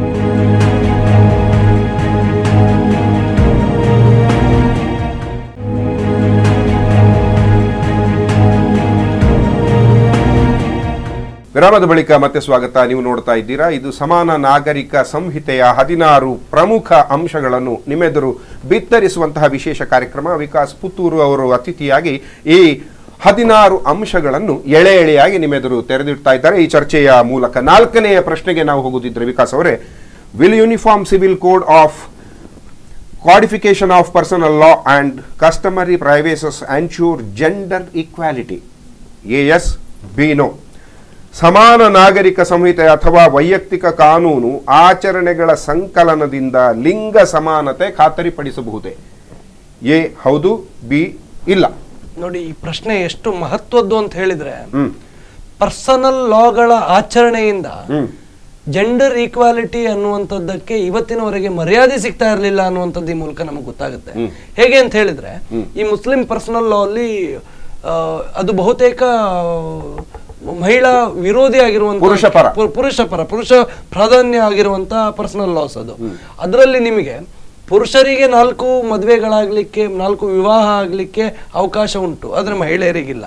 ವಿರಾಮದ ಬಳಿಕ ಮತ್ತೆ ಸ್ವಾಗತ ನೀವು ನೋಡ್ತಾ ಇದ್ದೀರಾ ಇದು ಸಮಾನ ನಾಗರಿಕ ಸಂಹಿತೆಯ ಹದಿನಾರು ಪ್ರಮುಖ ಅಂಶಗಳನ್ನು ನಿಮ್ಮೆದುರು ಬಿತ್ತರಿಸುವಂತಹ ವಿಶೇಷ ಕಾರ್ಯಕ್ರಮ ವಿಕಾಸ್ ಪುತ್ತೂರು ಅವರು ಅತಿಥಿಯಾಗಿ ಈ ಹದಿನಾರು ಅಂಶಗಳನ್ನು ಎಳೆ ಎಳೆಯಾಗಿ ನಿಮ್ಮೆದುರು ತೆರೆದಿಡ್ತಾ ಇದ್ದಾರೆ ಈ ಚರ್ಚೆಯ ಮೂಲಕ ನಾಲ್ಕನೆಯ ಪ್ರಶ್ನೆಗೆ ನಾವು ಹೋಗುದಿದ್ರೆ ವಿಕಾಸ್ ಅವರೇ will uniform civil code of codification of personal law and customary privacies ensure gender equality yes B no ಸಮಾನ ನಾಗರಿಕ ಸಂಹಿತೆ ಅಥವಾ ವೈಯಕ್ತಿಕ ಕಾನೂನು ಆಚರಣೆಗಳ ಸಂಕಲನದಿಂದ ಲಿಂಗ ಸಮಾನತೆ ಖಾತರಿಪಡಿಸಬಹುದೇ ಎ ಹೌದು ಬಿ ಇಲ್ಲ ನೋಡಿ ಈ ಪ್ರಶ್ನೆ ಎಷ್ಟು ಮಹತ್ವದ್ದು ಅಂತ ಹೇಳಿದ್ರೆ ಹ್ಮ್ ಪರ್ಸನಲ್ ಲಾಗಳ ಆಚರಣೆಯಿಂದ ಹ್ಮ್ ಜೆಂಡರ್ ಈಕ್ವಾಲಿಟಿ ಅನ್ನುವಂಥದ್ದಕ್ಕೆ ಇವತ್ತಿನವರೆಗೆ ಮರ್ಯಾದೆ ಸಿಗ್ತಾ ಇರಲಿಲ್ಲ ಅನ್ನುವಂಥದ್ದು ಈ ಮೂಲಕ ನಮಗೆ ಗೊತ್ತಾಗುತ್ತೆ ಹೇಗೆ ಅಂತ ಹೇಳಿದ್ರೆ ಈ ಮುಸ್ಲಿಂ ಪರ್ಸನಲ್ ಲಾ ಅಲ್ಲಿ ಆ, ಅದು ಬಹುತೇಕ ಮಹಿಳಾ ವಿರೋಧಿ ಆಗಿರುವಂತ ಪುರುಷ ಪರ. ಪು- ಪುರುಷ ಪರ ಪುರುಷ ಪ್ರಾಧಾನ್ಯ ಆಗಿರುವಂತ ಪರ್ಸನಲ್ ಲಾಸ್ ಅದು ಅದರಲ್ಲಿ ನಿಮಗೆ ಪುರುಷರಿಗೆ ನಾಲ್ಕು ಮದುವೆಗಳಾಗ್ಲಿಕ್ಕೆ ನಾಲ್ಕು ವಿವಾಹ ಆಗ್ಲಿಕ್ಕೆ ಅವಕಾಶ ಉಂಟು ಆದ್ರೆ ಮಹಿಳೆಯರಿಗಿಲ್ಲ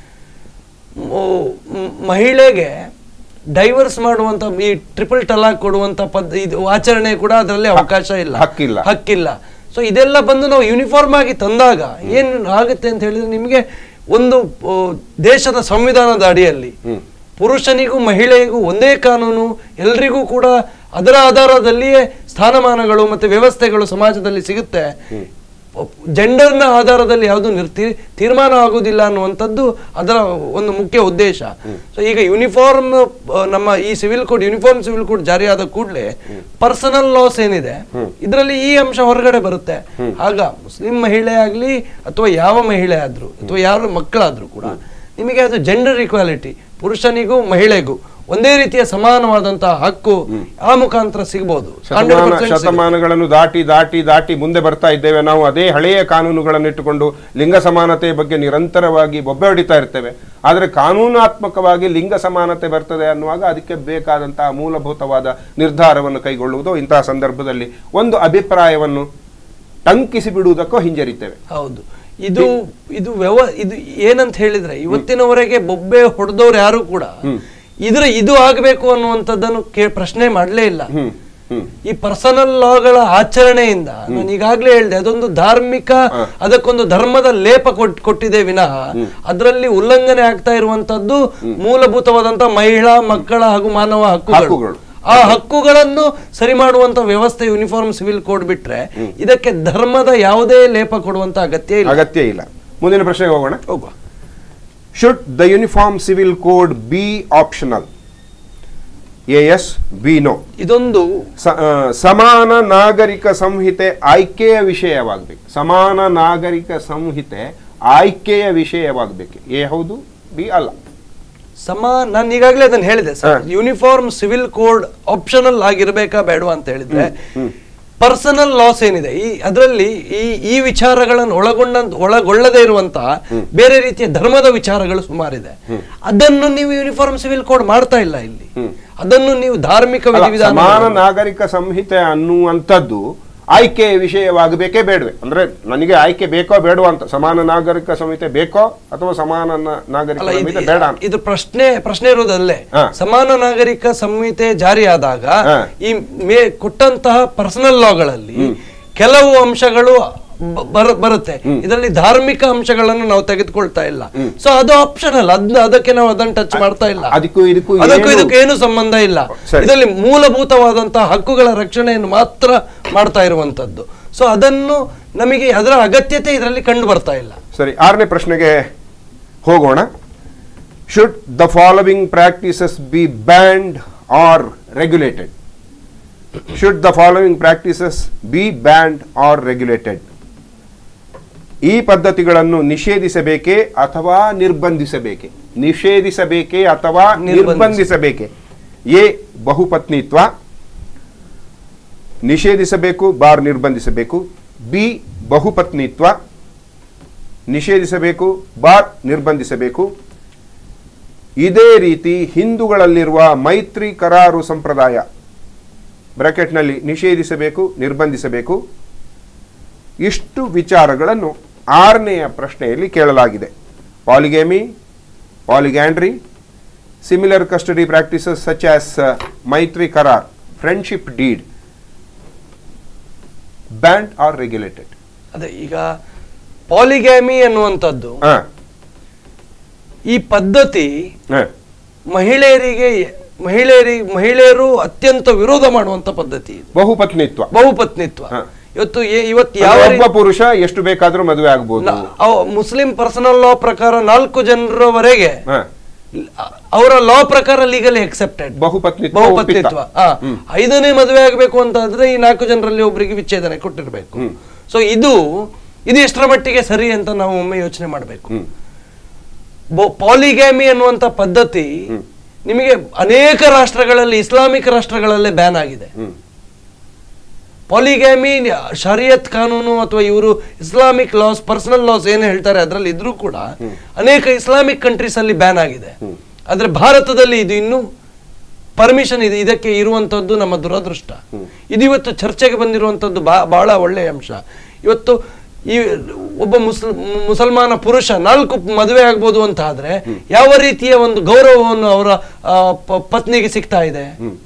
ಮ- ಮ್- ಮಹಿಳೆಗೆ ಡೈವರ್ಸ್ ಮಾಡುವಂತ ಈ ಟ್ರಿಪಲ್ ಟಲಾಕ್ ಕೊಡುವಂತ ಪದ್ ಇದು ಆಚರಣೆ ಕೂಡ ಅದರಲ್ಲಿ ಅವಕಾಶ ಇಲ್ಲ ಹಕ್ಕಿಲ್ಲ. ಹಕ್ಕಿಲ್ಲ ಸೊ ಇದೆಲ್ಲ ಬಂದು ನಾವು ಯೂನಿಫಾರ್ಮ್ ಆಗಿ ತಂದಾಗ ಏನ್ ಆಗುತ್ತೆ ಅಂತ ಹೇಳಿದ್ರೆ ನಿಮಗೆ ಒಂದು ಆ, ದೇಶದ ಸಂವಿಧಾನದ ಅಡಿಯಲ್ಲಿ ಪುರುಷನಿಗೂ ಮಹಿಳೆಗೂ ಒಂದೇ ಕಾನೂನು ಎಲ್ರಿಗೂ ಕೂಡ ಅದರ ಆಧಾರದಲ್ಲಿಯೇ ಸ್ಥಾನಮಾನಗಳು ಮತ್ತೆ ವ್ಯವಸ್ಥೆಗಳು ಸಮಾಜದಲ್ಲಿ ಸಿಗುತ್ತೆ ಜೆಂಡರ್ನ ಆಧಾರದಲ್ಲಿ ಯಾವುದು ನಿರ್ತಿ ತೀರ್ಮಾನ ಆಗುವುದಿಲ್ಲ ಅನ್ನುವಂಥದ್ದು ಅದರ ಒಂದು ಮುಖ್ಯ ಉದ್ದೇಶ ಸೊ ಈಗ ಯೂನಿಫಾರ್ಮ್ ನಮ್ಮ ಈ civil code uniform civil code ಜಾರಿಯಾದ ಕೂಡಲೇ ಪರ್ಸನಲ್ ಲಾಸ್ ಏನಿದೆ ಇದರಲ್ಲಿ ಈ ಅಂಶ ಹೊರಗಡೆ ಬರುತ್ತೆ ಆಗ ಮುಸ್ಲಿಂ ಮಹಿಳೆ ಆಗ್ಲಿ ಅಥವಾ ಯಾವ ಮಹಿಳೆ ಆದ್ರೂ ಅಥವಾ ಯಾರು ಮಕ್ಕಳಾದ್ರೂ ಕೂಡ ನಿಮಗೆ ಅದು ಜೆಂಡರ್ ಈಕ್ವಾಲಿಟಿ ಪುರುಷನಿಗೂ ಮಹಿಳೆಗೂ ಒಂದೇ ರೀತಿಯ ಸಮಾನವಾದಂತಹ ಹಕ್ಕು ಆ ಮುಖಾಂತರ ಸಿಗಬಹುದು ಶತಮಾನ ಶತಮಾನಗಳನ್ನು ದಾಟಿ ದಾಟಿ ದಾಟಿ ಮುಂದೆ ಬರ್ತಾ ಇದ್ದೇವೆ ನಾವು ಅದೇ ಹಳೆಯ ಕಾನೂನುಗಳನ್ನು ಇಟ್ಟುಕೊಂಡು ಲಿಂಗ ಸಮಾನತೆಯ ಬಗ್ಗೆ ನಿರಂತರವಾಗಿ ಬೊಬ್ಬೆ ಹೊಡಿತಾ ಇರ್ತೇವೆ ಆದರೆ ಕಾನೂನಾತ್ಮಕವಾಗಿ ಲಿಂಗ ಸಮಾನತೆ ಬರ್ತದೆ ಅನ್ನುವಾಗ ಅದಕ್ಕೆ ಬೇಕಾದಂತಹ ಮೂಲಭೂತವಾದ ನಿರ್ಧಾರವನ್ನು ಕೈಗೊಳ್ಳುವುದು ಇಂತಹ ಸಂದರ್ಭದಲ್ಲಿ ಒಂದು ಅಭಿಪ್ರಾಯವನ್ನು ಟಂಕಿಸಿ ಬಿಡುವುದಕ್ಕೂ ಹಿಂಜರಿತೇವೆ ಹೌದು ಇದು ಇದು ವ್ಯವ ಇದು ಏನಂತ ಹೇಳಿದ್ರೆ ಇವತ್ತಿನವರೆಗೆ ಬೊಬ್ಬೆ ಹೊಡೆದವ್ರು ಯಾರು ಕೂಡ ಇದ್ರ ಇದು ಆಗಬೇಕು ಅನ್ನುವಂಥದ್ದನ್ನು ಕೇ ಪ್ರಶ್ನೆ ಮಾಡಲೇ ಇಲ್ಲ ಹ್ಮ್ ಹ್ಮ್ ಈ ಪರ್ಸನಲ್ ಲಾಗಳ ಆಚರಣೆಯಿಂದ ನಾನು ಈಗಾಗಲೇ ಹೇಳಿದೆ ಅದೊಂದು ಧಾರ್ಮಿಕ ಅದಕ್ಕೊಂದು ಧರ್ಮದ ಲೇಪ ಕೊಟ್- ಕೊಟ್ಟಿದೆ ವಿನಃ ಅದರಲ್ಲಿ ಉಲ್ಲಂಘನೆ ಆಗ್ತಾ ಇರುವಂತದ್ದು ಮೂಲಭೂತವಾದಂತ ಮಹಿಳಾ ಮಕ್ಕಳ ಹಾಗೂ ಮಾನವ ಹಕ್ಕುಗಳು ಹಕ್ಕುಗಳು. ಆ ಹಕ್ಕುಗಳನ್ನು ಸರಿ ಮಾಡುವಂತ ವ್ಯವಸ್ಥೆ ಯೂನಿಫಾರ್ಮ್ ಸಿವಿಲ್ ಕೋಡ್ ಬಿಟ್ರೆ ಇದಕ್ಕೆ ಧರ್ಮದ ಯಾವುದೇ ಲೇಪ ಕೊಡುವಂತ ಅಗತ್ಯ ಇಲ್ಲ ಅಗತ್ಯ ಇಲ್ಲ ಮುಂದಿನ ಪ್ರಶ್ನೆಗೆ ಹೋಗೋಣ ಹೋಗುವ should the uniform civil code be optional A yes B no ಇದೊಂದು ಸ- ಆ, ಸಮಾನ ನಾಗರಿಕ ಸಂಹಿತೆ ಆಯ್ಕೆಯ ವಿಷಯವಾಗಬೇಕು ಸಮಾನ ನಾಗರಿಕ ಸಂಹಿತೆ ಆಯ್ಕೆಯ ವಿಷಯವಾಗಬೇಕು ಎ ಹೌದು ಬಿ ಅಲ್ಲ ಸಮ ನಾನು ಈಗಾಗಲೇ ಅದನ್ನ ಹೇಳಿದೆ sir uniform civil code optional ಆಗಿರ್ಬೇಕಾ ಬೇಡವಾ ಅಂತ ಹೇಳಿದ್ರೆ ಪರ್ಸನಲ್ ಲಾಸ್ ಏನಿದೆ ಈ ಅದರಲ್ಲಿ ಈ ಈ ವಿಚಾರಗಳನ್ನು ಒಳಗೊಂಡ ಒಳಗೊಳ್ಳದೇ ಇರುವಂತಹ ಬೇರೆ ರೀತಿಯ ಧರ್ಮದ ವಿಚಾರಗಳು ಸುಮಾರಿದೆ ಅದನ್ನು ನೀವು ಯೂನಿಫಾರ್ಮ್ ಸಿವಿಲ್ ಕೋಡ್ ಮಾಡ್ತಾ ಇಲ್ಲ ಇಲ್ಲಿ ಅದನ್ನು ನೀವು ಧಾರ್ಮಿಕ ಅಲ್ಲ, ವಿಧಿವಿಧಾನ ಸಮಾನ ನಾಗರಿಕ ಸಂಹಿತೆ ಅನ್ನುವಂಥದ್ದು ಆಯ್ಕೆಯ ವಿಷಯವಾಗಬೇಕೇ ಬೇಡವೆ ಅಂದ್ರೆ ನನಗೆ ಆಯ್ಕೆ ಬೇಕೋ ಬೇಡವಾ ಅಂತ ಸಮಾನ ನಾಗರಿಕ ಸಂಹಿತೆ ಬೇಕೋ ಅಥವಾ ಸಮಾನ ನ- ನಾಗರಿಕ ಅಲ್ಲ ಸಂಹಿತೆ ಇದು- ಬೇಡ ಅಂತ ಇದು ಪ್ರಶ್ನೆ ಪ್ರಶ್ನೆ ಇರೋದಲ್ಲೇ ಹಾ. ಸಮಾನ ನಾಗರಿಕ ಸಂಹಿತೆ ಜಾರಿಯಾದಾಗ ಹಾ. ಈ ಮೇ ಕೊಟ್ಟಂತಹ ಪರ್ಸನಲ್ ಲಾಗಳಲ್ಲಿ ಕೆಲವು ಅಂಶಗಳು ಬ- ಬರ ಬರುತ್ತೆ ಇದರಲ್ಲಿ ಧಾರ್ಮಿಕ ಅಂಶಗಳನ್ನು ನಾವು ತೆಗೆದುಕೊಳ್ತಾ ಇಲ್ಲ ಸೊ ಅದು ಆಪ್ಷನಲ್ ಅದನ್ನ ಅದಕ್ಕೆ ನಾವು ಅದನ್ನ ಟಚ್ ಮಾಡ್ತಾ ಇಲ್ಲ ಅದಕ್ಕೂ ಇದಕ್ಕೂ ಅದಕ್ಕೂ ಏನು- ಇದಕ್ಕೂ ಏನು ಸಂಬಂಧ ಇಲ್ಲ ಸರಿ. ಇದರಲ್ಲಿ ಮೂಲಭೂತವಾದಂತಹ ಹಕ್ಕುಗಳ ರಕ್ಷಣೆಯನ್ನು ಮಾತ್ರ ಮಾಡ್ತಾ ಇರುವಂತದ್ದು ಸೊ ಅದನ್ನು ನಮಗೆ ಅದರ ಅಗತ್ಯತೆ ಇದರಲ್ಲಿ ಕಂಡು ಬರ್ತಾ ಇಲ್ಲ ಸರಿ ಆರನೇ ಪ್ರಶ್ನೆಗೆ ಹೋಗೋಣ should the following practices be banned or regulated should the following practices be banned or regulated ಈ ಪದ್ಧತಿಗಳನ್ನು ನಿಷೇಧಿಸಬೇಕೇ ಅಥವಾ ನಿರ್ಬಂಧಿಸಬೇಕೆ ನಿಷೇಧಿಸಬೇಕೇ ಅಥವಾ ನಿರ್ಬಂಧಿಸಬೇಕೆ ಎ ಬಹುಪತ್ನಿತ್ವ ನಿಷೇಧಿಸಬೇಕು ಬಾರ್ ನಿರ್ಬಂಧಿಸಬೇಕು ಬಿ ಬಹುಪತ್ನಿತ್ವ ನಿಷೇಧಿಸಬೇಕು ಬಾರ್ ನಿರ್ಬಂಧಿಸಬೇಕು ಇದೇ ರೀತಿ ಹಿಂದೂಗಳಲ್ಲಿರುವ ಮೈತ್ರಿ ಕರಾರು ಸಂಪ್ರದಾಯ ಬ್ರಾಕೆಟ್ನಲ್ಲಿ ನಿಷೇಧಿಸಬೇಕು ನಿರ್ಬಂಧಿಸಬೇಕು ಇಷ್ಟು ವಿಚಾರಗಳನ್ನು ಆರನೆಯ ಪ್ರಶ್ನೆಯಲ್ಲಿ ಕೇಳಲಾಗಿದೆ polygamy polyandry similar custody practices such as maitri karar friendship deed banned or regulated ಅದೇ ಈಗ ಪಾಲಿಗ್ಯಾಮಿ ಅನ್ನುವಂಥದ್ದು ಈ ಪದ್ಧತಿ ಹ. ಮಹಿಳೆಯರಿಗೆ ಮಹಿಳೆಯರಿಗೆ ಮಹಿಳೆಯರು ಅತ್ಯಂತ ವಿರೋಧ ಮಾಡುವಂತ ಪದ್ಧತಿ ಇದು ಬಹುಪತ್ನಿತ್ವ ಬಹುಪತ್ನಿತ್ವ ಹ. ಇವತ್ತು ಏ- ಇವತ್ತು ಅಂದ್ರೆ ಯಾವ ಒಬ್ಬ ಪುರುಷ ಎಷ್ಟು ಬೇಕಾದ್ರೂ ಮದುವೆ ಆಗ್ಬೋದು ನ- ಅವ್- ಮುಸ್ಲಿಂ ಪರ್ಸನಲ್ ಲಾ ಪ್ರಕಾರ ನಾಲ್ಕು ಜನರವರೆಗೆ ಹ. ಅವರ ಲಾ ಪ್ರಕಾರ ಲೀಗಲಿ ಎಕ್ಸೆಪ್ಟೆಡ್ ಬಹುಪತ್ನಿತ್ವ ಬಹುಪತ್ನಿತ್ವ ಒಪ್ಪಿತ. ಆ, ಐದನೇ ಮದುವೆ ಆಗಬೇಕು ಅಂತ ಆದ್ರೆ ಈ ನಾಲ್ಕು ಜನರಲ್ಲಿ ಒಬ್ಬರಿಗೆ ವಿಚ್ಛೇದನ ಕೊಟ್ಟಿರಬೇಕು ಸೊ ಇದು ಇದು ಎಷ್ಟರ ಮಟ್ಟಿಗೆ ಸರಿ ಅಂತ ನಾವು ಒಮ್ಮೆ ಯೋಚನೆ ಮಾಡಬೇಕು ಹ್ಮ್. ಪಾಲಿಗ್ಯಾಮಿ ಅನ್ನುವಂತ ಪದ್ಧತಿ ನಿಮಗೆ ಅನೇಕ ರಾಷ್ಟ್ರಗಳಲ್ಲಿ ಇಸ್ಲಾಮಿಕ್ ರಾಷ್ಟ್ರಗಳಲ್ಲೇ ಬ್ಯಾನ್ ಆಗಿದೆ ಹ್ಮ್. ಪಾಲಿಗ್ಯಾಮಿ ಶರಿಯತ್ ಕಾನೂನು ಅಥವಾ ಇವರು ಇಸ್ಲಾಮಿಕ್ ಲಾಸ್ ಪರ್ಸನಲ್ ಲಾಸ್ ಏನು ಹೇಳ್ತಾರೆ ಅದರಲ್ಲಿ ಇದ್ರೂ ಕೂಡ ಅನೇಕ ಇಸ್ಲಾಮಿಕ್ ಕಂಟ್ರೀಸ್ ಅಲ್ಲಿ ಬ್ಯಾನ್ ಆಗಿದೆ ಆದ್ರೆ ಭಾರತದಲ್ಲಿ ಇದು ಇನ್ನೂ ಪರ್ಮಿಷನ್ ಇದೆ ಇದಕ್ಕೆ ಇರುವಂತದ್ದು ನಮ್ಮ ದುರದೃಷ್ಟ ಇದು ಇವತ್ತು ಚರ್ಚೆಗೆ ಬಂದಿರುವಂತದ್ದು ಬಾ ಬಹಳ ಒಳ್ಳೆಯ ಅಂಶ ಇವತ್ತು ಈ ಒಬ್ಬ ಮುಸ್ಲ್ ಮುಸಲ್ಮಾನ ಪುರುಷ ನಾಲ್ಕು ಮದುವೆ ಆಗ್ಬೋದು ಅಂತ ಆದ್ರೆ ಯಾವ ರೀತಿಯ ಒಂದು ಗೌರವವನ್ನು ಅವರ ಆ, ಪ- ಪತ್ನಿಗೆ ಸಿಗ್ತಾ ಇದೆ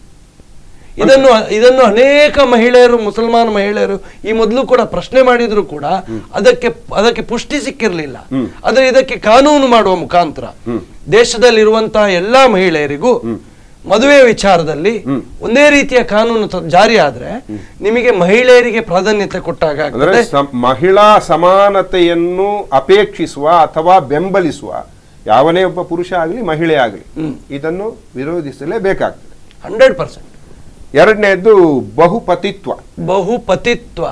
ಇದನ್ನು ಇದನ್ನು ಅನೇಕ ಮಹಿಳೆಯರು ಮುಸಲ್ಮಾನ ಮಹಿಳೆಯರು ಈ ಮೊದಲು ಕೂಡ ಪ್ರಶ್ನೆ ಮಾಡಿದ್ರು ಕೂಡ ಅದಕ್ಕೆ ಅದಕ್ಕೆ ಪುಷ್ಟಿ ಸಿಕ್ಕಿರಲಿಲ್ಲ ಆದ್ರೆ ಇದಕ್ಕೆ ಕಾನೂನು ಮಾಡುವ ಮುಖಾಂತರ ದೇಶದಲ್ಲಿರುವಂತಹ ಎಲ್ಲಾ ಮಹಿಳೆಯರಿಗೂ ಮದುವೆ ವಿಚಾರದಲ್ಲಿ ಒಂದೇ ರೀತಿಯ ಕಾನೂನು ತ- ಜಾರಿ ಆದ್ರೆ ನಿಮಗೆ ಮಹಿಳೆಯರಿಗೆ ಪ್ರಾಧಾನ್ಯತೆ ಕೊಟ್ಟಾಗ ಅಂದ್ರೆ ಆಗ್ತದೆ. ಸಂ- ಮಹಿಳಾ ಸಮಾನತೆಯನ್ನು ಅಪೇಕ್ಷಿಸುವ ಅಥವಾ ಬೆಂಬಲಿಸುವ ಯಾವನೇ ಒಬ್ಬ ಪುರುಷ ಆಗಲಿ ಮಹಿಳೆ ಆಗಲಿ ಇದನ್ನು ವಿರೋಧಿಸಲೇಬೇಕಾಗ್ತದೆ ಹಂಡ್ರೆಡ್ ಪರ್ಸೆಂಟ್ ಎರಡನೇದ್ದು ಬಹುಪತಿತ್ವ ಬಹುಪತಿತ್ವ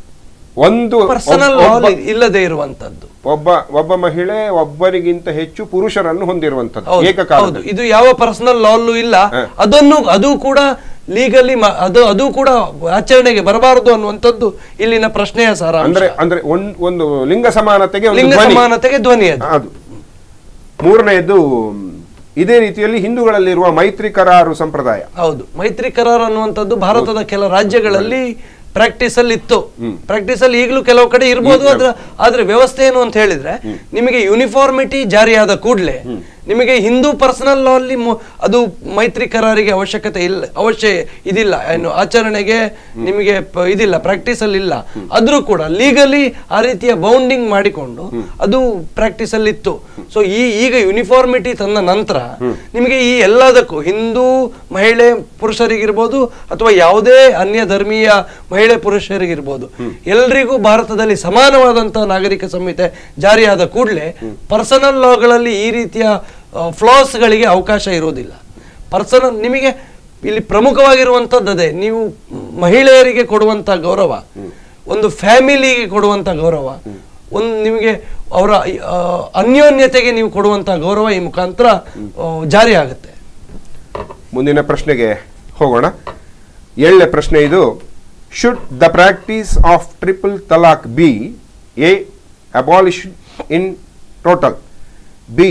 ಒಂದು ಪರ್ಸನಲ್ ಒಬ್ಬ- ಲಾಲ್ ಇಲ್ಲದೆ ಇರುವಂತದ್ದು ಒಬ್ಬ ಒಬ್ಬ ಮಹಿಳೆ ಒಬ್ಬರಿಗಿಂತ ಹೆಚ್ಚು ಪುರುಷರನ್ನು ಹೊಂದಿರುವಂತದ್ದು ಹೌದು, ಹೌದು ಏಕಕಾಲದಲ್ಲಿ ಇದು ಯಾವ ಪರ್ಸನಲ್ ಲಾಲ್ಲೂ ಇಲ್ಲ ಅದನ್ನು ಅದು ಕೂಡ ಲೀಗಲಿ ಅದು ಅದು ಕೂಡ ಆಚರಣೆಗೆ ಬರಬಾರದು ಅನ್ನುವಂಥದ್ದು ಇಲ್ಲಿನ ಪ್ರಶ್ನೆಯ ಸಾರ ಅಂದ್ರೆ ಅಂದ್ರೆ ಒಂದ್- ಒಂದು ಲಿಂಗ ಸಮಾನತೆಗೆ ಒಂದು ಲಿಂಗ ಧ್ವನಿ. ಸಮಾನತೆಗೆ ಧ್ವನಿ ಅದು ಅದು ಮೂರನೆಯದು ಇದೇ ರೀತಿಯಲ್ಲಿ ಹಿಂದೂಗಳಲ್ಲಿರುವ ಮೈತ್ರಿ ಕರಾರು ಸಂಪ್ರದಾಯ ಹೌದು ಮೈತ್ರಿ ಕರಾರ್ ಅನ್ನುವಂಥದ್ದು ಭಾರತದ ಕೆಲ ರಾಜ್ಯಗಳಲ್ಲಿ ಪ್ರಾಕ್ಟೀಸ್ ಅಲ್ಲಿ ಇತ್ತು ಪ್ರಾಕ್ಟೀಸ್ ಅಲ್ಲಿ ಈಗಲೂ ಕೆಲವು ಕಡೆ ಇರ್ಬೋದು ಅದ್ರ ಆದ್ರೆ ವ್ಯವಸ್ಥೆ ಏನು ಅಂತ ಹೇಳಿದ್ರೆ ನಿಮಗೆ ಯೂನಿಫಾರ್ಮಿಟಿ ಜಾರಿಯಾದ ಕೂಡಲೇ ನಿಮಗೆ ಹಿಂದೂ ಪರ್ಸನಲ್ ಲಾ ಅಲ್ಲಿ ಮು- ಅದು ಮೈತ್ರಿ ಕರಾರಿಗೆ ಅವಶ್ಯಕತೆ ಇಲ್ಲ ಅವಶ್ಯ ಇದಿಲ್ಲ ಏನು ಆಚರಣೆಗೆ ನಿಮಗೆ ಪ- ಇದಿಲ್ಲ ಪ್ರಾಕ್ಟೀಸ್ ಅಲ್ಲಿ ಇಲ್ಲ ಆದ್ರೂ ಕೂಡ ಲೀಗಲಿ ಆ ರೀತಿಯ ಬೌಂಡಿಂಗ್ ಮಾಡಿಕೊಂಡು ಅದು ಪ್ರಾಕ್ಟೀಸ್ ಅಲ್ಲಿ ಇತ್ತು ಸೊ ಈ ಈಗ ಯೂನಿಫಾರ್ಮಿಟಿ ತಂದ ನಂತರ ನಿಮಗೆ ಈ ಎಲ್ಲದಕ್ಕೂ ಹಿಂದೂ ಮಹಿಳೆ ಪುರುಷರಿಗಿರ್ಬೋದು ಅಥವಾ ಯಾವುದೇ ಅನ್ಯ ಧರ್ಮೀಯ ಮಹಿಳೆ ಪುರುಷರಿಗಿರ್ಬೋದು ಎಲ್ರಿಗೂ ಭಾರತದಲ್ಲಿ ಸಮಾನವಾದಂತಹ ನಾಗರಿಕ ಸಂಹಿತೆ ಜಾರಿಯಾದ ಕೂಡಲೇ ಪರ್ಸನಲ್ ಲಾಗಳಲ್ಲಿ ಈ ರೀತಿಯ ಫ್ಲಾಸ್ಗಳಿಗೆ ಅವಕಾಶ ಇರೋದಿಲ್ಲ ಪರ್ಸನಲ್ ನಿಮಗೆ ಇಲ್ಲಿ ಪ್ರಮುಖವಾಗಿರುವಂಥದ್ದು ಅದೇ ನೀವು ಮಹಿಳೆಯರಿಗೆ ಕೊಡುವಂತ ಗೌರವ ಒಂದು ಫ್ಯಾಮಿಲಿಗೆ ಕೊಡುವಂತ ಗೌರವ ಒಂದು ನಿಮಗೆ ಅವರ ಆ, ಅನ್ಯೋನ್ಯತೆಗೆ ನೀವು ಕೊಡುವಂತ ಗೌರವ ಈ ಮುಖಾಂತರ ಆ, ಜಾರಿ ಆಗುತ್ತೆ ಮುಂದಿನ ಪ್ರಶ್ನೆಗೆ ಹೋಗೋಣ ಏಳನೇ ಪ್ರಶ್ನೆ ಇದು should the practice of triple talaq be A abolish in total B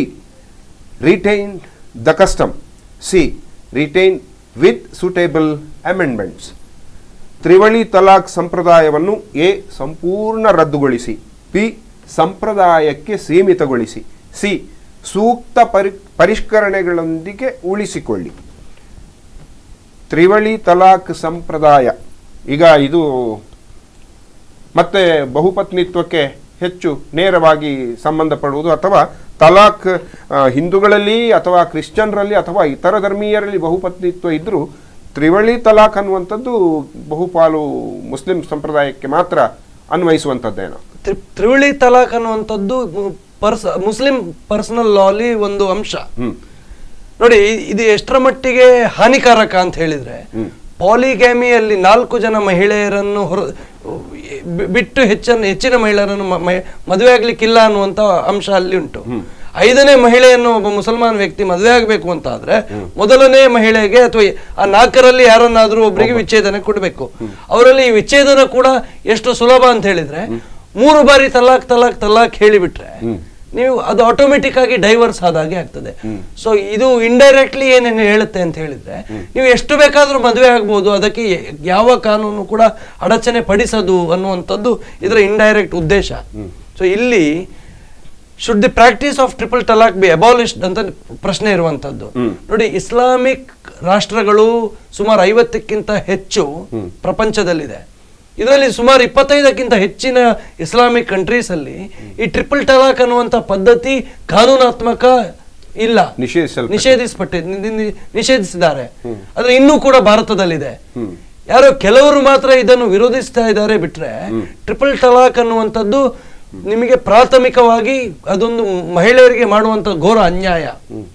retain the custom C retain with suitable amendments ತ್ರಿವಳಿ ತಲಾಕ್ ಸಂಪ್ರದಾಯವನ್ನು ಎ ಸಂಪೂರ್ಣ ರದ್ದುಗೊಳಿಸಿ ಬಿ ಸಂಪ್ರದಾಯಕ್ಕೆ ಸೀಮಿತಗೊಳಿಸಿ ಸಿ ಸೂಕ್ತ ಪರಿ ಪರಿಷ್ಕರಣೆಗಳೊಂದಿಗೆ ಉಳಿಸಿಕೊಳ್ಳಿ ತ್ರಿವಳಿ ತಲಾಕ್ ಸಂಪ್ರದಾಯ ಈಗ ಇದು ಮತ್ತೆ ಬಹುಪತ್ನಿತ್ವಕ್ಕೆ ಹೆಚ್ಚು ನೇರವಾಗಿ ಸಂಬಂಧಪಡುವುದು ಅಥವಾ ತಲಾಕ್ ಆ, ಹಿಂದೂಗಳಲ್ಲಿ ಅಥವಾ ಕ್ರಿಶ್ಚಿಯನ್ರಲ್ಲಿ ಅಥವಾ ಇತರ ಧರ್ಮೀಯರಲ್ಲಿ ಬಹುಪತ್ನಿತ್ವ ಇದ್ರೂ ತ್ರಿವಳಿ ತಲಾಕ್ ಅನ್ನುವಂಥದ್ದು ಬಹುಪಾಲು ಮುಸ್ಲಿಂ ಸಂಪ್ರದಾಯಕ್ಕೆ ಮಾತ್ರ ಅನ್ವಯಿಸುವಂಥದ್ದೇನೋ ತ್ರಿ- ತ್ರಿವಳಿ ತಲಾಕ್ ಅನ್ನುವಂಥದ್ದು ಮು- ಪರ್ಸ್ ಮುಸ್ಲಿಂ ಪರ್ಸನಲ್ ಲಾಲಿ ಒಂದು ಅಂಶ ಹ್ಮ್ ನೋಡಿ ಇ- ಇದು ಎಷ್ಟರ ಮಟ್ಟಿಗೆ ಹಾನಿಕಾರಕ ಅಂತ ಹೇಳಿದ್ರೆ ಪಾಲಿಗ್ಯಾಮಿಯಲ್ಲಿ ನಾಲ್ಕು ಜನ ಮಹಿಳೆಯರನ್ನು ಹೊರ ಬಿ- ಬಿಟ್ಟು ಹೆಚ್ಚನ್ನು ಹೆಚ್ಚಿನ ಮಹಿಳೆಯರನ್ನು ಮ- ಮ- ಮದುವೆ ಆಗ್ಲಿಕ್ಕಿಲ್ಲ ಅನ್ನುವಂತ ಅಂಶ ಅಲ್ಲಿ ಉಂಟು ಐದನೇ ಮಹಿಳೆಯನ್ನು ಒಬ್ಬ ಮುಸಲ್ಮಾನ್ ವ್ಯಕ್ತಿ ಮದುವೆ ಆಗಬೇಕು ಅಂತ ಆದ್ರೆ ಮೊದಲನೇ ಮಹಿಳೆಗೆ ಅಥವಾ ಆ ನಾಲ್ಕರಲ್ಲಿ ಯಾರನ್ನಾದ್ರೂ ಒಬ್ಬರಿಗೆ ವಿಚ್ಛೇದನ ಕೊಡಬೇಕು ಅವರಲ್ಲಿ ಈ ವಿಚ್ಛೇದನ ಕೂಡ ಎಷ್ಟು ಸುಲಭ ಅಂತ ಹೇಳಿದ್ರೆ ಮೂರು ಬಾರಿ ತಲಾಕ್ ತಲಾಕ್ ತಲಾಕ್ ಹೇಳಿಬಿಟ್ರೆ ನೀವು ಅದು ಆಟೋಮೆಟಿಕ್ ಆಗಿ ಡೈವರ್ಸ್ ಆದಾಗೆ ಆಗ್ತದೆ ಸೊ ಇದು ಇಂಡೈರೆಕ್ಟ್ಲಿ ಏನೇನು ಹೇಳುತ್ತೆ ಅಂತ ಹೇಳಿದ್ರೆ ನೀವು ಎಷ್ಟು ಬೇಕಾದ್ರೂ ಮದುವೆ ಆಗ್ಬೋದು ಅದಕ್ಕೆ ಯ- ಯಾವ ಕಾನೂನು ಕೂಡ ಅಡಚಣೆ ಪಡಿಸದು ಅನ್ನುವಂಥದ್ದು ಇದರ ಇಂಡೈರೆಕ್ಟ್ ಉದ್ದೇಶ ಸೊ ಇಲ್ಲಿ should the practice of triple talaq be abolished ಅಂತ ಪ್ರಶ್ನೆ ಇರುವಂತದ್ದು ನೋಡಿ ಇಸ್ಲಾಮಿಕ್ ರಾಷ್ಟ್ರಗಳು ಸುಮಾರು ಐವತ್ತಕ್ಕಿಂತ ಹೆಚ್ಚು ಪ್ರಪಂಚದಲ್ಲಿದೆ ಇದರಲ್ಲಿ ಸುಮಾರು ಇಪ್ಪತ್ತೈದಕ್ಕಿಂತ ಹೆಚ್ಚಿನ ಇಸ್ಲಾಮಿಕ್ ಕಂಟ್ರೀಸ್ ಅಲ್ಲಿ ಈ ಟ್ರಿಪಲ್ ಟಲಾಕ್ ಅನ್ನುವಂಥ ಪದ್ಧತಿ ಕಾನೂನಾತ್ಮಕ ಇಲ್ಲ ನಿಷೇಧಿಸಲ್ ನಿಷೇಧಿಸಪಟ್ಟಿ ನಿ- ನಿ- ನಿಷೇಧಿಸಿದ್ದಾರೆ ಆದ್ರೆ ಇನ್ನೂ ಕೂಡ ಭಾರತದಲ್ಲಿದೆ ಯಾರೋ ಕೆಲವರು ಮಾತ್ರ ಇದನ್ನು ವಿರೋಧಿಸ್ತಾ ಇದ್ದಾರೆ ಬಿಟ್ರೆ ಟ್ರಿಪಲ್ ತಲಾಕ್ ಅನ್ನುವಂಥದ್ದು ನಿಮಗೆ ಪ್ರಾಥಮಿಕವಾಗಿ ಅದೊಂದು ಮಹಿಳೆಯರಿಗೆ ಮಾಡುವಂತ ಘೋರ ಅನ್ಯಾಯ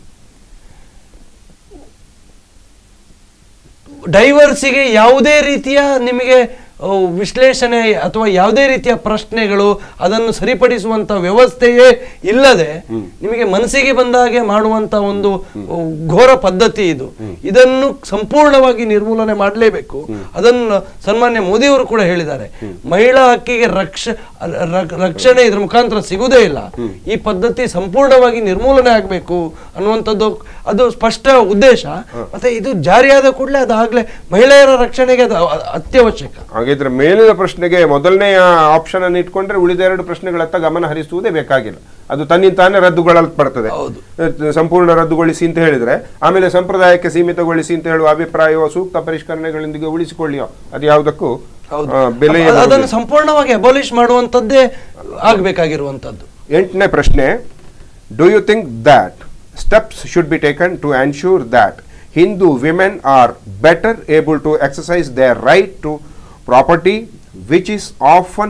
ಡೈವರ್ಸಿಗೆ ಯಾವುದೇ ರೀತಿಯ ನಿಮಗೆ ಆ, ವಿಶ್ಲೇಷಣೆ ಅಥವಾ ಯಾವುದೇ ರೀತಿಯ ಪ್ರಶ್ನೆಗಳು ಅದನ್ನು ಸರಿಪಡಿಸುವಂತ ವ್ಯವಸ್ಥೆಯೇ ಇಲ್ಲದೆ ನಿಮಗೆ ಮನಸ್ಸಿಗೆ ಬಂದ ಹಾಗೆ ಮಾಡುವಂತ ಒಂದು ಆ, ಘೋರ ಪದ್ಧತಿ ಇದು ಇದನ್ನು ಸಂಪೂರ್ಣವಾಗಿ ನಿರ್ಮೂಲನೆ ಮಾಡಲೇಬೇಕು ಅದನ್ನು ಸನ್ಮಾನ್ಯ ಮೋದಿಯವರು ಕೂಡ ಹೇಳಿದ್ದಾರೆ ಮಹಿಳಾ ಹಕ್ಕಿಗೆ ರಕ್ಷ ರ- ರಕ್ಷಣೆ ಇದ್ರ ಮುಖಾಂತರ ಸಿಗುವುದೇ ಇಲ್ಲ ಈ ಪದ್ಧತಿ ಸಂಪೂರ್ಣವಾಗಿ ನಿರ್ಮೂಲನೆ ಆಗಬೇಕು ಅನ್ನುವಂಥದ್ದು ಅದು ಸ್ಪಷ್ಟ ಉದ್ದೇಶ ಮತ್ತೆ ಇದು ಜಾರಿಯಾದ ಕೂಡಲೇ ಅದಾಗಲೇ ಮಹಿಳೆಯರ ರಕ್ಷಣೆಗೆ ಅದು ಅ- ಅತ್ಯವಶ್ಯಕ ಹಾಗಿದ್ರೆ ಮೇಲಿನ ಪ್ರಶ್ನೆಗೆ ಮೊದಲನೆಯ ಆಪ್ಷನ್ ಅನ್ನು ಇಟ್ಕೊಂಡ್ರೆ ಉಳಿದ ಎರಡು ಪ್ರಶ್ನೆಗಳತ್ತ ಗಮನ ಹರಿಸುವುದೇ ಬೇಕಾಗಿಲ್ಲ ಅದು ತನ್ನಿಂತಾನೇ ರದ್ದುಗೊಳ್ಳಲ್ಪಡ್ತದೆ ಹೌದು. ಅಹ್, ಸಂಪೂರ್ಣ ರದ್ದುಗೊಳಿಸಿ ಅಂತ ಹೇಳಿದ್ರೆ ಆಮೇಲೆ ಸಂಪ್ರದಾಯಕ್ಕೆ ಸೀಮಿತಗೊಳಿಸಿ ಅಂತ ಹೇಳುವ ಅಭಿಪ್ರಾಯವೋ ಸೂಕ್ತ ಪರಿಷ್ಕರಣೆಗಳೊಂದಿಗೆ ಉಳಿಸಿಕೊಳ್ಳಿಯೋ ಅದು ಯಾವುದಕ್ಕೂ ಹೌದು ಆ, ಬೆಲೆ ಅ- ಅದನ್ನು ಸಂಪೂರ್ಣವಾಗಿ ಅಬಾಲಿಷ್ ಮಾಡುವಂತದ್ದೇ ಆಗ್ಬೇಕಾಗಿರುವಂತದ್ದು ಎಂಟನೇ ಪ್ರಶ್ನೆ do you think that steps should be taken to ensure that Hindu women are better able to exercise their right to property which is often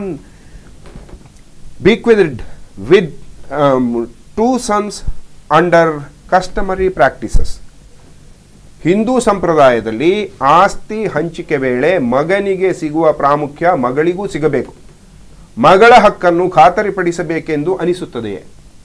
bequeathed with um, two sons under customary practices. Hindu ಸಂಪ್ರದಾಯದಲ್ಲಿ ಆಸ್ತಿ ಹಂಚಿಕೆ ವೇಳೆ ಮಗನಿಗೆ ಸಿಗುವ ಪ್ರಾಮುಖ್ಯ ಮಗಳಿಗೂ ಸಿಗಬೇಕು ಮಗಳ ಹಕ್ಕನ್ನು ಖಾತರಿಪಡಿಸಬೇಕೆಂದು ಅನಿಸುತ್ತದೆಯೇ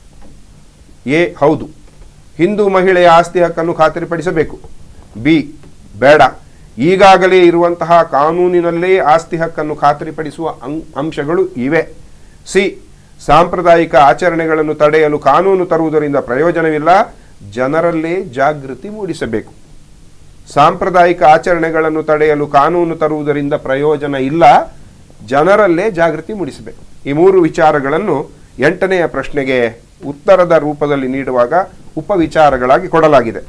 ಎ ಹೌದು ಹಿಂದೂ ಮಹಿಳೆಯ ಆಸ್ತಿ ಹಕ್ಕನ್ನು ಖಾತರಿಪಡಿಸಬೇಕು ಬಿ ಬೇಡ ಈಗಾಗಲೇ ಇರುವಂತಹ ಕಾನೂನಿನಲ್ಲೇ ಆಸ್ತಿ ಹಕ್ಕನ್ನು ಖಾತರಿಪಡಿಸುವ ಅಂ- ಅಂಶಗಳು ಇವೆ ಸಿ ಸಾಂಪ್ರದಾಯಿಕ ಆಚರಣೆಗಳನ್ನು ತಡೆಯಲು ಕಾನೂನು ತರುವುದರಿಂದ ಪ್ರಯೋಜನವಿಲ್ಲ ಜನರಲ್ಲೇ ಜಾಗೃತಿ ಮೂಡಿಸಬೇಕು ಸಾಂಪ್ರದಾಯಿಕ ಆಚರಣೆಗಳನ್ನು ತಡೆಯಲು ಕಾನೂನು ತರುವುದರಿಂದ ಪ್ರಯೋಜನ ಇಲ್ಲ ಜನರಲ್ಲೇ ಜಾಗೃತಿ ಮೂಡಿಸಬೇಕು ಈ ಮೂರು ವಿಚಾರಗಳನ್ನು ಎಂಟನೆಯ ಪ್ರಶ್ನೆಗೆ ಉತ್ತರದ ರೂಪದಲ್ಲಿ ನೀಡುವಾಗ ಉಪವಿಚಾರಗಳಾಗಿ ಕೊಡಲಾಗಿದೆ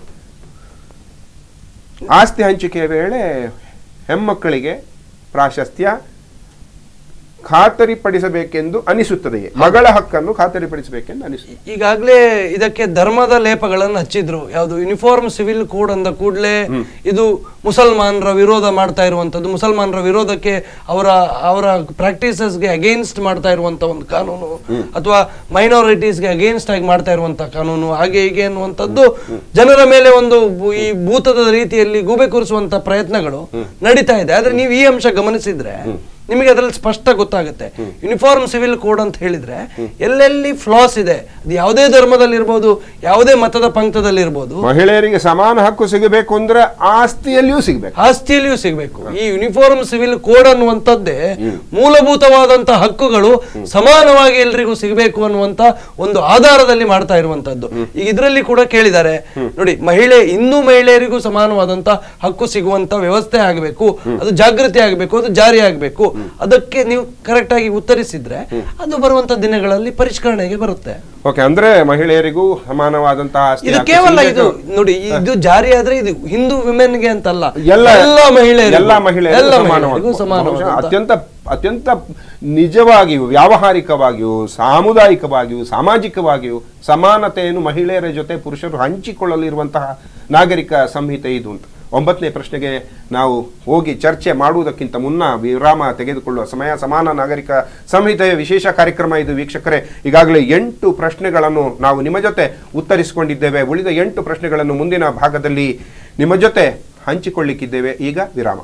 ಆಸ್ತಿ ಹಂಚಿಕೆಯ ವೇಳೆ ಹೆಮ್ಮಕ್ಕಳಿಗೆ ಪ್ರಾಶಸ್ತ್ಯ ಖಾತರಿಪಡಿಸಬೇಕೆಂದು ಅನಿಸುತ್ತದೆಯೇ ಮಗಳ ಹಕ್ಕನ್ನು ಖಾತರಿಪಡಿಸಬೇಕೆಂದು ಅನಿಸುತ್ತದೆ ಈಗಾಗಲೇ ಇದಕ್ಕೆ ಧರ್ಮದ ಲೇಪಗಳನ್ನು ಹಚ್ಚಿದ್ರು ಯಾವುದು ಯೂನಿಫಾರ್ಮ್ ಸಿವಿಲ್ ಕೋಡ್ ಅಂದ ಕೂಡಲೇ ಇದು ಮುಸಲ್ಮಾನರ ವಿರೋಧ ಮಾಡ್ತಾ ಇರುವಂತದ್ದು ಮುಸಲ್ಮಾನರ ವಿರೋಧಕ್ಕೆ ಅವರ ಅವರ ಪ್ರಾಕ್ಟೀಸಸ್ಗೆ ಅಗೇನ್ಸ್ಟ್ ಮಾಡ್ತಾ ಇರುವಂತ ಒಂದು ಕಾನೂನು ಅಥವಾ ಮೈನಾರಿಟೀಸ್ಗೆ ಅಗೇನ್ಸ್ಟ್ ಆಗಿ ಮಾಡ್ತಾ ಇರುವಂತ ಕಾನೂನು ಹಾಗೆ ಹೀಗೆ ಅನ್ನುವಂಥದ್ದು ಜನರ ಮೇಲೆ ಒಂದು ಬು- ಈ ಭೂತದ ರೀತಿಯಲ್ಲಿ ಗೂಬೆ ಕೂರಿಸುವಂತ ಪ್ರಯತ್ನಗಳು ನಡೀತಾ ಇದೆ ಆದ್ರೆ ನೀವು ಈ ಅಂಶ ಗಮನಿಸಿದ್ರೆ ನಿಮಗೆ ಅದರಲ್ಲಿ ಸ್ಪಷ್ಟ ಗೊತ್ತಾಗುತ್ತೆ ಯೂನಿಫಾರ್ಮ್ ಸಿವಿಲ್ ಕೋಡ್ ಅಂತ ಹೇಳಿದ್ರೆ ಎಲ್ಲೆಲ್ಲಿ ಫ್ಲಾಸ್ ಇದೆ ಅದು ಯಾವುದೇ ಧರ್ಮದಲ್ಲಿ ಇರ್ಬೋದು ಯಾವುದೇ ಮತದ ಪಂಕ್ತದಲ್ಲಿ ಇರ್ಬೋದು ಮಹಿಳೆಯರಿಗೆ ಸಮಾನ ಹಕ್ಕು ಸಿಗಬೇಕು ಅಂದ್ರೆ ಆಸ್ತಿಯಲ್ಲಿಯೂ ಸಿಗಬೇಕು ಆಸ್ತಿಯಲ್ಲಿಯೂ ಸಿಗಬೇಕು ಈ ಯೂನಿಫಾರ್ಮ್ ಸಿವಿಲ್ ಕೋಡ್ ಅನ್ನುವಂಥದ್ದೇ ಮೂಲಭೂತವಾದಂತ ಹಕ್ಕುಗಳು ಸಮಾನವಾಗಿ ಎಲ್ರಿಗೂ ಸಿಗಬೇಕು ಅನ್ನುವಂತ ಒಂದು ಆಧಾರದಲ್ಲಿ ಮಾಡ್ತಾ ಇರುವಂತದ್ದು ಈಗ ಇದರಲ್ಲಿ ಕೂಡ ಕೇಳಿದ್ದಾರೆ ನೋಡಿ ಮಹಿಳೆ ಇನ್ನೂ ಮಹಿಳೆಯರಿಗೂ ಸಮಾನವಾದಂತ ಹಕ್ಕು ಸಿಗುವಂತ ವ್ಯವಸ್ಥೆ ಆಗಬೇಕು ಅದು ಜಾಗೃತಿ ಆಗಬೇಕು ಅದು ಜಾರಿ ಆಗಬೇಕು ಅದಕ್ಕೆ ನೀವು ಕರೆಕ್ಟ್ ಆಗಿ ಉತ್ತರಿಸಿದ್ರೆ ಅದು ಬರುವಂತ ದಿನಗಳಲ್ಲಿ ಪರಿಷ್ಕರಣೆಗೆ ಬರುತ್ತೆ ಓಕೆ ಅಂದ್ರೆ ಮಹಿಳೆಯರಿಗೂ ಸಮಾನವಾದಂತಹ ಆಸ್ತಿ ಇದು ಹಕ್ಕು ಕೇವಲ ಇದು ಸಿಗ್ಬೇಕು. ನೋಡಿ ಇದು ಜಾರಿ ಆದ್ರೆ ಇದು ಹಿಂದೂ ವಿಮೆನ್ಗೆ ಅಂತಲ್ಲ ಎಲ್ಲ ಎಲ್ಲ ಮಹಿಳೆಯರಿಗೂ ಎಲ್ಲ ಮಹಿಳೆಯರಿಗೂ ಎಲ್ಲ ಸಮಾನವಾದ- ಮಹಿಳೆಯರಿಗೂ ಬಹುಶಃ ಸಮಾನವಾದಂತ ಅತ್ಯಂತ ಅತ್ಯಂತ ನಿಜವಾಗಿಯೂ ವ್ಯಾವಹಾರಿಕವಾಗಿಯೂ ಸಾಮುದಾಯಿಕವಾಗಿಯೂ ಸಾಮಾಜಿಕವಾಗಿಯೂ ಸಮಾನತೆಯನ್ನು ಮಹಿಳೆಯರ ಜೊತೆ ಪುರುಷರು ಹಂಚಿಕೊಳ್ಳಲಿರುವಂತಹ ನಾಗರಿಕ ಸಂಹಿತೆ ಇದು ಅಂತ ಒಂಬತ್ತನೇ ಪ್ರಶ್ನೆಗೆ ನಾವು ಹೋಗಿ ಚರ್ಚೆ ಮಾಡುವುದಕ್ಕಿಂತ ಮುನ್ನ ವಿರಾಮ ತೆಗೆದುಕೊಳ್ಳುವ ಸಮಯ ಸಮಾನ ನಾಗರಿಕ ಸಂಹಿತೆಯ ವಿಶೇಷ ಕಾರ್ಯಕ್ರಮ ಇದು ವೀಕ್ಷಕರೇ ಈಗಾಗಲೇ ಎಂಟು ಪ್ರಶ್ನೆಗಳನ್ನು ನಾವು ನಿಮ್ಮ ಜೊತೆ ಉತ್ತರಿಸಿಕೊಂಡಿದ್ದೇವೆ ಉಳಿದ ಎಂಟು ಪ್ರಶ್ನೆಗಳನ್ನು ಮುಂದಿನ ಭಾಗದಲ್ಲಿ ನಿಮ್ಮ ಜೊತೆ ಹಂಚಿಕೊಳ್ಳಿಕ್ಕಿದ್ದೇವೆ ಈಗ ವಿರಾಮ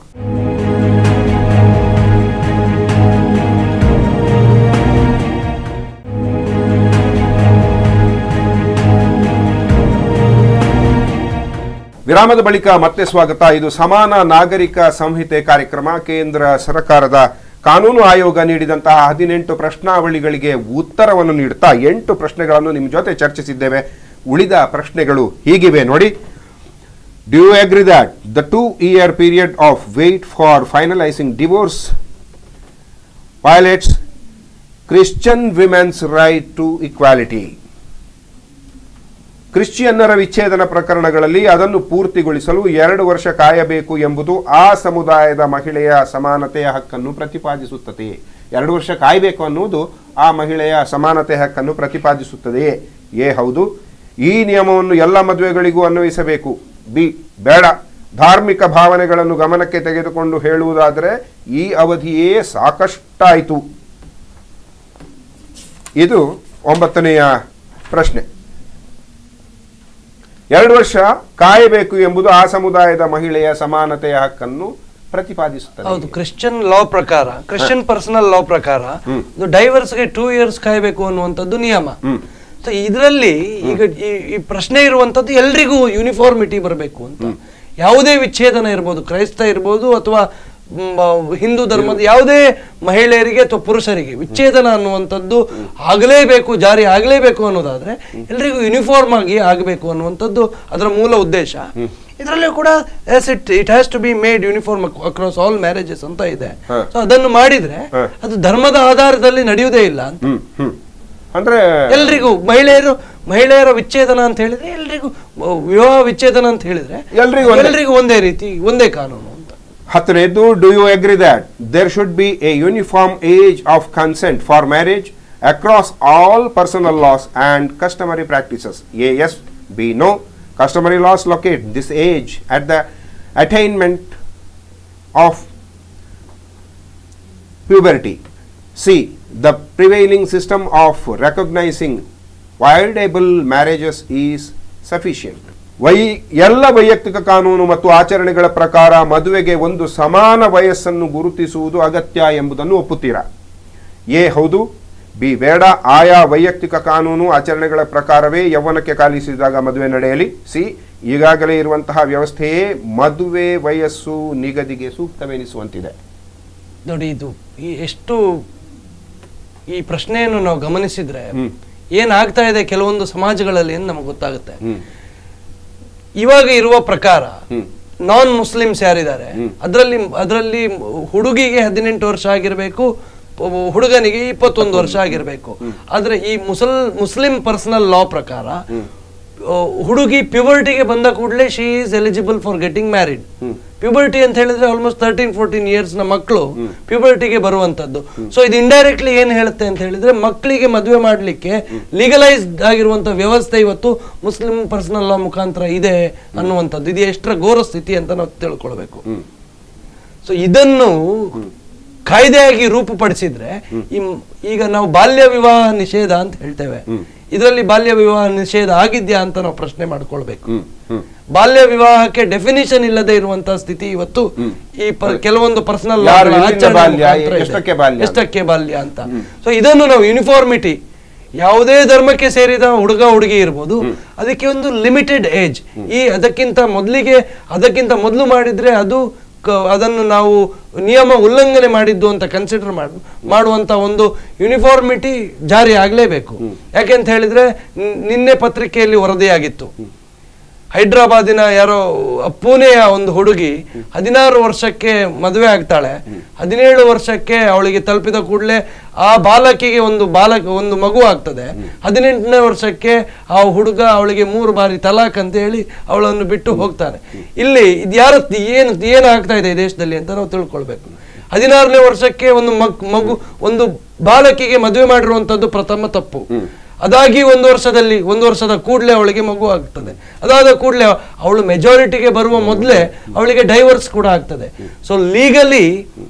ವಿರಾಮದ ಬಳಿಕ ಮತ್ತೆ ಸ್ವಾಗತ ಇದು ಸಮಾನ ನಾಗರಿಕ ಸಂಹಿತೆ ಕಾರ್ಯಕ್ರಮ ಕೇಂದ್ರ ಸರ್ಕಾರದ ಕಾನೂನು ಆಯೋಗ ನೀಡಿದಂತಹ ಹದಿನೆಂಟು ಪ್ರಶ್ನಾವಳಿಗಳಿಗೆ ಉತ್ತರವನ್ನು ನೀಡುತ್ತಾ ಎಂಟು ಪ್ರಶ್ನೆಗಳನ್ನು ನಿಮ್ಮ ಜೊತೆ ಚರ್ಚಿಸಿದ್ದೇವೆ ಉಳಿದ ಪ್ರಶ್ನೆಗಳು ಹೀಗಿವೆ ನೋಡಿ do agree that the two year period of wait for finalizing divorce violates Christian women's right to equality. ಕ್ರಿಶ್ಚಿಯನ್ನರ ವಿಚ್ಛೇದನ ಪ್ರಕರಣಗಳಲ್ಲಿ ಅದನ್ನು ಪೂರ್ತಿಗೊಳಿಸಲು ಎರಡು ವರ್ಷ ಕಾಯಬೇಕು ಎಂಬುದು ಆ ಸಮುದಾಯದ ಮಹಿಳೆಯ ಸಮಾನತೆಯ ಹಕ್ಕನ್ನು ಪ್ರತಿಪಾದಿಸುತ್ತದೆ ಎರಡು ವರ್ಷ ಕಾಯಬೇಕು ಅನ್ನುವುದು ಆ ಮಹಿಳೆಯ ಸಮಾನತೆ ಹಕ್ಕನ್ನು ಪ್ರತಿಪಾದಿಸುತ್ತದೆಯೇ ಏ ಹೌದು ಈ ನಿಯಮವನ್ನು ಎಲ್ಲ ಮದುವೆಗಳಿಗೂ ಅನ್ವಯಿಸಬೇಕು ಬಿ ಬೇಡ ಧಾರ್ಮಿಕ ಭಾವನೆಗಳನ್ನು ಗಮನಕ್ಕೆ ತೆಗೆದುಕೊಂಡು ಹೇಳುವುದಾದರೆ ಈ ಅವಧಿಯೇ ಸಾಕಷ್ಟಾಯಿತು ಇದು ಒಂಬತ್ತನೆಯ ಪ್ರಶ್ನೆ ಎರಡು ವರ್ಷ ಕಾಯಬೇಕು ಎಂಬುದು ಆ ಸಮುದಾಯದ ಮಹಿಳೆಯ ಸಮಾನತೆಯ ಹಕ್ಕನ್ನು ಪ್ರತಿಪಾದಿಸುತ್ತದೆ ಹೌದು ಕ್ರಿಶ್ಚಿಯನ್ ಲಾ ಪ್ರಕಾರ ಕ್ರಿಶ್ಚಿಯನ್ ಪರ್ಸನಲ್ ಲಾ ಪ್ರಕಾರ ಡೈವರ್ಸ್ಗೆ ಟೂ ಇಯರ್ಸ್ ಕಾಯಬೇಕು ಅನ್ನುವಂಥದ್ದು ನಿಯಮ ಸೊ ಇದರಲ್ಲಿ ಈಗ ಈ- ಈ ಪ್ರಶ್ನೆ ಇರುವಂತದ್ದು ಎಲ್ರಿಗೂ ಯೂನಿಫಾರ್ಮಿಟಿ ಬರಬೇಕು ಅಂತ ಯಾವುದೇ ವಿಚ್ಛೇದನ ಇರ್ಬೋದು ಕ್ರೈಸ್ತ ಇರ್ಬೋದು ಅಥವಾ ಮ್, ಹಿಂದೂ ಧರ್ಮದ ಯಾವುದೇ ಮಹಿಳೆಯರಿಗೆ ಅಥವಾ ಪುರುಷರಿಗೆ ವಿಚ್ಛೇದನ ಅನ್ನುವಂಥದ್ದು ಆಗಲೇಬೇಕು ಜಾರಿ ಆಗಲೇಬೇಕು ಅನ್ನೋದಾದ್ರೆ ಎಲ್ರಿಗೂ ಯೂನಿಫಾರ್ಮ್ ಆಗಿ ಆಗಬೇಕು ಅನ್ನುವಂಥದ್ದು ಅದರ ಮೂಲ ಉದ್ದೇಶ ಇದರಲ್ಲಿ ಕೂಡ yes it it has to be made uniform across all marriages ಅಂತ ಇದೆ ಹ. ಸೊ ಅದನ್ನು ಮಾಡಿದ್ರೆ ಹ. ಅದು ಧರ್ಮದ ಆಧಾರದಲ್ಲಿ ನಡೆಯುವುದೇ ಇಲ್ಲ ಅಂತ ಹ್ಮ್ ಹ್ಮ್ ಅಂದ್ರೆ ಎಲ್ರಿಗೂ ಮಹಿಳೆಯರು ಮಹಿಳೆಯರ ವಿಚ್ಛೇದನ ಅಂತ ಹೇಳಿದ್ರೆ ಎಲ್ರಿಗೂ ಅಹ್, ವಿವಾಹ ವಿಚ್ಛೇದನ ಅಂತ ಹೇಳಿದ್ರೆ ಎಲ್ರಿಗೂ ಒಂದೇ. ಎಲ್ರಿಗೂ ಒಂದೇ ರೀತಿ ಒಂದೇ ಕಾನೂನು ಅಂತ ಹತ್ತನೇದು do you agree that there should be a uniform age of consent for marriage across all personal laws and customary practices A yes B no customary laws locate this age at the attainment of puberty. C. The prevailing system of recognizing viable marriages is sufficient. ವೈ ಎಲ್ಲ ವೈಯಕ್ತಿಕ ಕಾನೂನು ಮತ್ತು ಆಚರಣೆಗಳ ಪ್ರಕಾರ ಮದುವೆಗೆ ಒಂದು ಸಮಾನ ವಯಸ್ಸನ್ನು ಗುರುತಿಸುವುದು ಅಗತ್ಯ ಎಂಬುದನ್ನು ಒಪ್ಪುತ್ತೀರಾ ಎ ಹೌದು ಬಿ ಬೇಡ ಆಯಾ ವೈಯಕ್ತಿಕ ಕಾನೂನು ಆಚರಣೆಗಳ ಪ್ರಕಾರವೇ ಯೌವನಕ್ಕೆ ಕಾಲಿಸಿದಾಗ ಮದುವೆ ನಡೆಯಲಿ ಸಿ ಈಗಾಗಲೇ ಇರುವಂತಹ ವ್ಯವಸ್ಥೆಯೇ ಮದುವೆ ವಯಸ್ಸು ನಿಗದಿಗೆ ಸೂಕ್ತವೆನಿಸುವಂತಿದೆ ನೋಡಿ ಇದು ಈ ಎಷ್ಟು ಈ ಪ್ರಶ್ನೆಯನ್ನು ನಾವು ಗಮನಿಸಿದ್ರೆ ಹ್ಮ್. ಏನಾಗ್ತಾ ಇದೆ ಕೆಲವೊಂದು ಸಮಾಜಗಳಲ್ಲಿ ಅಂತ ನಮಗೆ ಗೊತ್ತಾಗುತ್ತೆ ಹ್ಮ್ ಇವಾಗ ಇರುವ ಪ್ರಕಾರ ಹ್ಮ್. ನಾನ್ ಮುಸ್ಲಿಮ್ಸ್ ಯಾರಿದ್ದಾರೆ ಹ್ಮ್. ಅದರಲ್ಲಿ ಅದರಲ್ಲಿ ಹುಡುಗಿಗೆ ಹದಿನೆಂಟು ವರ್ಷ ಆಗಿರಬೇಕು ಹುಡುಗನಿಗೆ ಇಪ್ಪತ್ತೊಂದು ವರ್ಷ ಆಗಿರಬೇಕು ಆದ್ರೆ ಈ ಮುಸಲ್ ಮುಸ್ಲಿಂ ಪರ್ಸನಲ್ ಲಾ ಪ್ರಕಾರ ಆ, ಹುಡುಗಿ ಪ್ಯೂಬರ್ಟಿಗೆ ಬಂದ ಕೂಡಲೇ she is eligible for getting married puberty ಅಂತ ಹೇಳಿದ್ರೆ ಆಲ್ಮೋಸ್ಟ್ ತರ್ಟೀನ್ ಫೋರ್ಟೀನ್ ಇಯರ್ಸ್ ನ ಮಕ್ಕಳು ಪ್ಯೂಬರ್ಟಿಗೆ ಬರುವಂತದ್ದು ಸೊ ಇದು ಇಂಡೈರೆಕ್ಟ್ಲಿ ಏನ್ ಹೇಳುತ್ತೆ ಅಂತ ಹೇಳಿದ್ರೆ ಮಕ್ಕಳಿಗೆ ಮದುವೆ ಮಾಡ್ಲಿಕ್ಕೆ ಲೀಗಲೈಸ್ಡ್ ಆಗಿರುವಂತ ವ್ಯವಸ್ಥೆ ಇವತ್ತು ಮುಸ್ಲಿಂ ಪರ್ಸನಲ್ ಲಾ ಮುಖಾಂತರ ಇದೆ ಅನ್ನುವಂಥದ್ದು ಇದು ಎಷ್ಟರ ಘೋರ ಸ್ಥಿತಿ ಅಂತ ನಾವು ತಿಳ್ಕೊಳ್ಬೇಕು ಸೊ ಇದನ್ನು ಕಾಯ್ದೆಯಾಗಿ ರೂಪುಪಡಿಸಿದ್ರೆ ಈ- ಈಗ ನಾವು ಬಾಲ್ಯ ವಿವಾಹ ನಿಷೇಧ ಅಂತ ಹೇಳ್ತೇವೆ ಇದರಲ್ಲಿ ಬಾಲ್ಯ ವಿವಾಹ ನಿಷೇಧ ಆಗಿದ್ಯಾ ಅಂತ ನಾವು ಪ್ರಶ್ನೆ ಮಾಡ್ಕೊಳ್ಬೇಕು ಹ್ಮ್ ಹ್ಮ್ ಬಾಲ್ಯ ವಿವಾಹಕ್ಕೆ ಡೆಫಿನಿಷನ್ ಇಲ್ಲದೆ ಇರುವಂತಹ ಸ್ಥಿತಿ ಇವತ್ತು ಈ ಪ- ಕೆಲವೊಂದು ಪರ್ಸನಲ್ ಯಾರು ಎಲ್ಲಿಂದ ಬಾಲ್ಯ, ಎಷ್ಟಕ್ಕೆ ಬಾಲ್ಯ? ಎಷ್ಟಕ್ಕೆ ಬಾಲ್ಯ ಅಂತ ಸೊ ಇದನ್ನು ನಾವು ಯೂನಿಫಾರ್ಮಿಟಿ ಯಾವುದೇ ಧರ್ಮಕ್ಕೆ ಸೇರಿದ ಹುಡುಗ ಹುಡುಗಿ ಇರ್ಬೋದು ಅದಕ್ಕೆ ಒಂದು ಲಿಮಿಟೆಡ್ ಏಜ್ ಈ ಅದಕ್ಕಿಂತ ಮೊದಲಿಗೆ ಅದಕ್ಕಿಂತ ಮೊದಲು ಮಾಡಿದ್ರೆ ಅದು ಕ- ಅದನ್ನು ನಾವು ನಿಯಮ ಉಲ್ಲಂಘನೆ ಮಾಡಿದ್ದು ಅಂತ ಕನ್ಸಿಡರ್ ಮಾಡು ಮಾಡುವಂತ ಒಂದು ಯೂನಿಫಾರ್ಮಿಟಿ ಜಾರಿ ಆಗಲೇಬೇಕು ಯಾಕೆಂತ ಹೇಳಿದ್ರೆ ನ್- ನಿನ್ನೆ ಪತ್ರಿಕೆಯಲ್ಲಿ ವರದಿಯಾಗಿತ್ತು ಹೈದ್ರಾಬಾದಿನ ಯಾರೋ ಪುಣೆಯ ಒಂದು ಹುಡುಗಿ ಹದಿನಾರು ವರ್ಷಕ್ಕೆ ಮದುವೆ ಆಗ್ತಾಳೆ ಹದಿನೇಳು ವರ್ಷಕ್ಕೆ ಅವಳಿಗೆ ತಲುಪಿದ ಕೂಡಲೇ ಆ ಬಾಲಕಿಗೆ ಒಂದು ಬಾಲಕ ಒಂದು ಮಗು ಆಗ್ತದೆ ಹದಿನೆಂಟನೇ ವರ್ಷಕ್ಕೆ ಆ ಹುಡುಗ ಅವಳಿಗೆ ಮೂರು ಬಾರಿ ತಲಾಕ್ ಅಂತ ಹೇಳಿ ಅವಳನ್ನು ಬಿಟ್ಟು ಹೋಗ್ತಾನೆ ಇಲ್ಲಿ ಇದು ಯಾರ ಏನು ಏನಾಗ್ತಾ ಇದೆ ಈ ದೇಶದಲ್ಲಿ ಅಂತ ನಾವು ತಿಳ್ಕೊಳ್ಬೇಕು ಹದಿನಾರನೇ ವರ್ಷಕ್ಕೆ ಒಂದು ಮಗ್ ಮಗು ಒಂದು ಬಾಲಕಿಗೆ ಮದುವೆ ಮಾಡಿರುವಂತದ್ದು ಪ್ರಥಮ ತಪ್ಪು ಅದಾಗಿ ಒಂದು ವರ್ಷದಲ್ಲಿ ಒಂದು ವರ್ಷದ ಕೂಡಲೇ ಅವಳಿಗೆ ಮಗು ಆಗ್ತದೆ ಅದಾದ ಕೂಡಲೇ ಅವಳು ಮೆಜಾರಿಟಿಗೆ ಬರುವ ಮೊದಲೇ ಅವಳಿಗೆ ಡೈವರ್ಸ್ ಕೂಡ ಆಗ್ತದೆ ಸೊ ಲೀಗಲಿ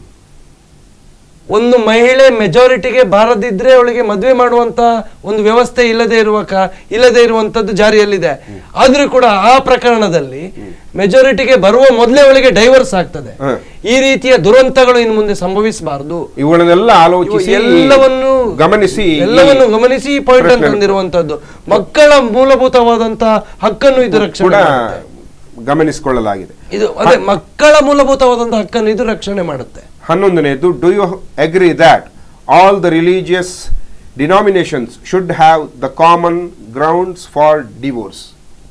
ಒಂದು ಮಹಿಳೆ ಮೆಜಾರಿಟಿಗೆ ಬಾರದಿದ್ರೆ ಅವಳಿಗೆ ಮದುವೆ ಮಾಡುವಂತ ಒಂದು ವ್ಯವಸ್ಥೆ ಇಲ್ಲದೆ ಇರುವ ಕ ಇಲ್ಲದೆ ಇರುವಂತದ್ದು ಜಾರಿಯಲ್ಲಿದೆ ಆದ್ರೂ ಕೂಡ ಆ ಪ್ರಕರಣದಲ್ಲಿ ಮೆಜಾರಿಟಿಗೆ ಬರುವ ಮೊದಲೇ ಅವಳಿಗೆ ಡೈವರ್ಸ್ ಆಗ್ತದೆ ಹ. ಈ ರೀತಿಯ ದುರಂತಗಳು ಇನ್ನು ಮುಂದೆ ಸಂಭವಿಸಬಾರದು ಇವುಗಳನ್ನೆಲ್ಲ ಆಲೋಚಿಸಿ ಎಲ್ಲವನ್ನು ಗಮನಿಸಿ ಈ ಎಲ್ಲವನ್ನು ಗಮನಿಸಿ ಪಾಯಿಂಟ್ ಅಂತ ತಂದಿರುವಂತದ್ದು ಮಕ್ಕಳ ಮೂಲಭೂತವಾದಂತಹ ಹಕ್ಕನ್ನು ಇದು ರಕ್ಷಣೆ ಕೂಡ ಮಾಡುತ್ತೆ. ಗಮನಿಸಿಕೊಳ್ಳಲಾಗಿದೆ ಇದು ಅದೇ ಮಕ್ಕಳ ಮೂಲಭೂತವಾದಂತಹ ಹಕ್ಕನ್ನು ಇದು ರಕ್ಷಣೆ ಮಾಡುತ್ತೆ ಹನ್ನೊಂದನೇದು do you agree that all the religious denominations should have the common grounds for divorce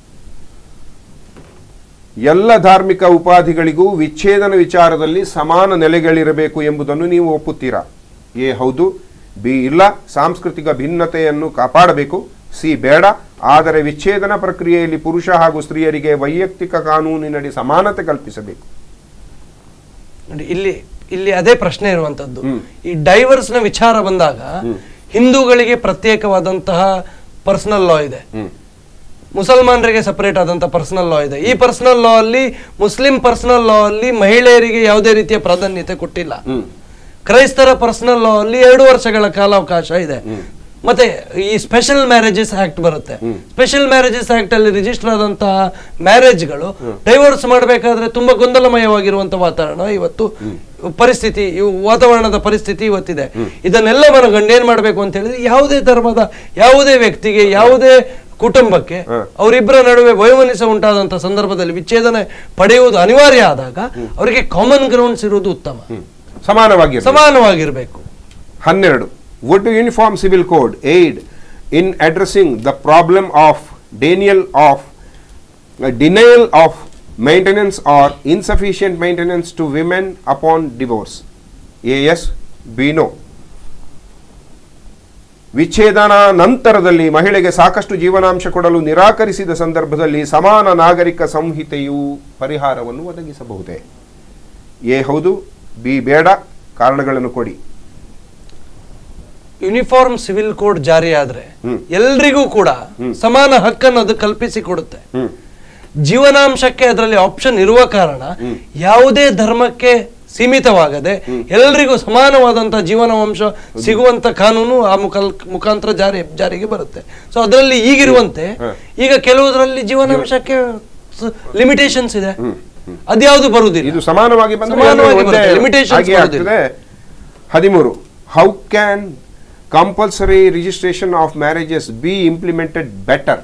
ಎಲ್ಲ ಧಾರ್ಮಿಕ ಉಪಾಧಿಗಳಿಗೂ ವಿಚ್ಛೇದನ ವಿಚಾರದಲ್ಲಿ ಸಮಾನ ನೆಲೆಗಳಿರಬೇಕು ಎಂಬುದನ್ನು ನೀವು ಒಪ್ಪುತ್ತೀರಾ ಎ ಹೌದು ಬಿ ಇಲ್ಲ ಸಾಂಸ್ಕೃತಿಕ ಭಿನ್ನತೆಯನ್ನು ಕಾಪಾಡಬೇಕು ಸಿ ಬೇಡ ಆದರೆ ವಿಚ್ಛೇದನ ಪ್ರಕ್ರಿಯೆಯಲ್ಲಿ ಪುರುಷ ಹಾಗೂ ಸ್ತ್ರೀಯರಿಗೆ ವೈಯಕ್ತಿಕ ಕಾನೂನಿನಡಿ ಸಮಾನತೆ ಕಲ್ಪಿಸಬೇಕು ನೋಡಿ ಇಲ್ಲಿ ಇಲ್ಲಿ ಅದೇ ಪ್ರಶ್ನೆ ಇರುವಂತದ್ದು ಈ ಡೈವರ್ಸ್ ನ ವಿಚಾರ ಬಂದಾಗ ಹಿಂದೂಗಳಿಗೆ ಪ್ರತ್ಯೇಕವಾದಂತಹ ಪರ್ಸನಲ್ ಲಾ ಇದೆ ಮುಸಲ್ಮಾನರಿಗೆ ಸಪರೇಟ್ ಆದಂತ ಪರ್ಸನಲ್ ಲಾ ಇದೆ ಈ ಪರ್ಸನಲ್ ಲಾ ಅಲ್ಲಿ ಮುಸ್ಲಿಂ ಪರ್ಸನಲ್ ಲಾ ಅಲ್ಲಿ ಮಹಿಳೆಯರಿಗೆ ಯಾವುದೇ ರೀತಿಯ ಪ್ರಾಧಾನ್ಯತೆ ಕೊಟ್ಟಿಲ್ಲ ಕ್ರೈಸ್ತರ ಪರ್ಸನಲ್ ಲಾ ಅಲ್ಲಿ ಎರಡು ವರ್ಷಗಳ ಕಾಲಾವಕಾಶ ಇದೆ ಮತ್ತೆ ಈ ಸ್ಪೆಷಲ್ ಮ್ಯಾರೇಜಸ್ ಆಕ್ಟ್ ಬರುತ್ತೆ ಸ್ಪೆಷಲ್ ಮ್ಯಾರೇಜಸ್ ಆಕ್ಟ್ ಅಲ್ಲಿ ರಿಜಿಸ್ಟರ್ ಆದಂತಹ ಮ್ಯಾರೇಜ್ಗಳು ಡೈವೋರ್ಸ್ ಮಾಡಬೇಕಾದ್ರೆ ತುಂಬಾ ಗೊಂದಲಮಯವಾಗಿರುವಂತ ವಾತಾವರಣ ಇವತ್ತು ಪರಿಸ್ಥಿತಿ ಇವು ವಾತಾವರಣದ ಪರಿಸ್ಥಿತಿ ಇವತ್ತಿದೆ ಇದನ್ನೆಲ್ಲ ಮನಗಂಡು ಏನ್ ಮಾಡ್ಬೇಕು ಅಂತ ಹೇಳಿದ್ರೆ ಯಾವುದೇ ಧರ್ಮದ ಯಾವುದೇ ವ್ಯಕ್ತಿಗೆ ಯಾವುದೇ ಕುಟುಂಬಕ್ಕೆ ಅವರಿಬ್ಬರ ನಡುವೆ ವಯೋಮನಸ್ಸು ಉಂಟಾದಂತ ಸಂದರ್ಭದಲ್ಲಿ ವಿಚ್ಛೇದನ ಪಡೆಯುವುದು ಅನಿವಾರ್ಯ ಆದಾಗ ಅವರಿಗೆ ಕಾಮನ್ ಗ್ರೌಂಡ್ಸ್ ಇರುವುದು ಉತ್ತಮ ಸಮಾನವಾಗಿ ಸಮಾನವಾಗಿರ್ಬೇಕು ಹನ್ನೆರಡು would uniform civil code aid in addressing the problem of denial of denial of maintenance or insufficient maintenance to women upon divorce A yes B no ವಿಚ್ಛೇದನ ನಂತರದಲ್ಲಿ ಮಹಿಳೆಗೆ ಸಾಕಷ್ಟು ಜೀವನಾಂಶ ಕೊಡಲು ನಿರಾಕರಿಸಿದ ಸಂದರ್ಭದಲ್ಲಿ ಸಮಾನ ನಾಗರಿಕ ಸಂಹಿತೆಯು ಪರಿಹಾರವನ್ನು ಒದಗಿಸಬಹುದೇ ಎ ಹೌದು ಬಿ ಬೇಡ ಕಾರಣಗಳನ್ನು ಕೊಡಿ ಯೂನಿಫಾರ್ಮ್ ಸಿವಿಲ್ ಕೋಡ್ ಜಾರಿ ಆದ್ರೆ ಹ್ಮ್. ಎಲ್ರಿಗೂ ಕೂಡ ಸಮಾನ ಹಕ್ಕನ್ನು ಅದು ಕಲ್ಪಿಸಿ ಕೊಡುತ್ತೆ ಹ್ಮ್ ಜೀವನಾಂಶಕ್ಕೆ ಅದರಲ್ಲಿ ಆಪ್ಷನ್ ಇರುವ ಕಾರಣ ಯಾವುದೇ ಧರ್ಮಕ್ಕೆ ಸೀಮಿತವಾಗದೆ ಎಲ್ರಿಗೂ ಸಮಾನವಾದಂತಹ ಜೀವನಾಂಶ ಸಿಗುವಂತ ಕಾನೂನು ಆ ಮುಖಲ್ ಮುಖಾಂತರ ಜಾರಿ ಜಾರಿಗೆ ಬರುತ್ತೆ ಸೊ ಅದರಲ್ಲಿ ಈಗಿರುವಂತೆ ಈಗ ಕೆಲವುದರಲ್ಲಿ ಜೀವನಾಂಶಕ್ಕೆ ಲಿಮಿಟೇಷನ್ಸ್ ಇದೆ ಅದ್ಯಾವುದು ಬರುವುದಿಲ್ಲ ಇದು ಸಮಾನವಾಗಿ ಬಂದ್ರೆ ಸಮಾನವಾಗಿ ಎಲ್ಲರೂ ಒಂದೇ ಬರುತ್ತೆ. Limitations ಹಾಗೆ ಬರುವುದಿಲ್ಲ. ಆಗ್ತದೆ ಹದಿಮೂರು how can compulsory registration of marriages be implemented better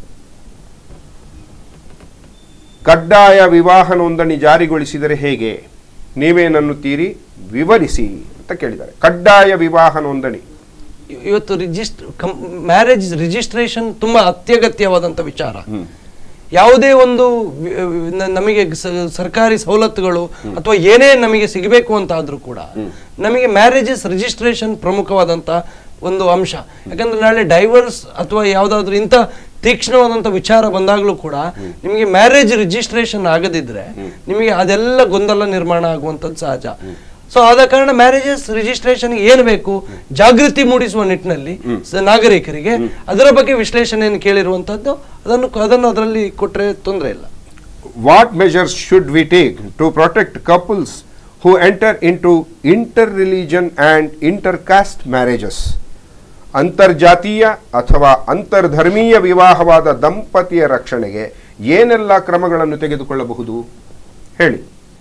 ಕಡ್ಡಾಯ ವಿವಾಹ ನೋಂದಣಿ ಜಾರಿಗೊಳಿಸಿದರೆ ಹೇಗೆ ನೀವೇನನ್ನುತ್ತೀರಿ ವಿವರಿಸಿ ಅಂತ ಕೇಳಿದ್ದಾರೆ ಕಡ್ಡಾಯ ವಿವಾಹ ನೋಂದಣಿ ಇವತ್ತು ರಿಜಿಸ್ಟ್ರ್ ಮ್ಯಾರೇಜ್ ರಿಜಿಸ್ಟ್ರೇಷನ್ ತುಂಬಾ ಅತ್ಯಗತ್ಯವಾದಂತ ವಿಚಾರ ಯಾವುದೇ ಒಂದು ವಿ- ನ- ನಮಗೆ ಸ- ಸರ್ಕಾರಿ ಸವಲತ್ತುಗಳು ಅಥವಾ ಏನೇ ನಮಗೆ ಸಿಗಬೇಕು ಅಂತ ಆದ್ರೂ ಕೂಡ ನಮಗೆ ಮ್ಯಾರೇಜಸ್ ರಿಜಿಸ್ಟ್ರೇಷನ್ ಪ್ರಮುಖವಾದಂತ ಒಂದು ಅಂಶ ಯಾಕಂದ್ರೆ ನಾಳೆ ಡೈವರ್ಸ್ ಅಥವಾ ಯಾವ್ದಾದ್ರು ಇಂಥ ತೀಕ್ಷ್ಣವಾದಂತ ವಿಚಾರ ಬಂದಾಗಲೂ ಕೂಡ ನಿಮಗೆ ಮ್ಯಾರೇಜ್ ರಿಜಿಸ್ಟ್ರೇಷನ್ ಆಗದಿದ್ರೆ ನಿಮಗೆ ಅದೆಲ್ಲ ಗೊಂದಲ ನಿರ್ಮಾಣ ಆಗುವಂಥದ್ದು ಸಹಜ ಸೊ ಆದ ಕಾರಣ ಮ್ಯಾರೇಜಸ್ ರಿಜಿಸ್ಟ್ರೇಷನ್ ಏನು ಬೇಕು ಜಾಗೃತಿ ಮೂಡಿಸುವ ನಿಟ್ಟಿನಲ್ಲಿ ಸ- ನಾಗರಿಕರಿಗೆ ಅದರ ಬಗ್ಗೆ ವಿಶ್ಲೇಷಣೆಯನ್ನು ಕೇಳಿರುವಂತದ್ದು ಅದನ್ನು ಅದನ್ನು ಅದರಲ್ಲಿ ಕೊಟ್ಟರೆ ತೊಂದರೆ ಇಲ್ಲ what measures should we take to protect couples who enter into inter religion and inter caste marriages ಅಂತರ್ಜಾತೀಯ ಅಥವಾ ಅಂತರ್ಧರ್ಮೀಯ ವಿವಾಹವಾದ ದಂಪತಿಯ ರಕ್ಷಣೆಗೆ ಏನೆಲ್ಲ ಕ್ರಮಗಳನ್ನು ತೆಗೆದುಕೊಳ್ಳಬಹುದು ಹೇಳಿ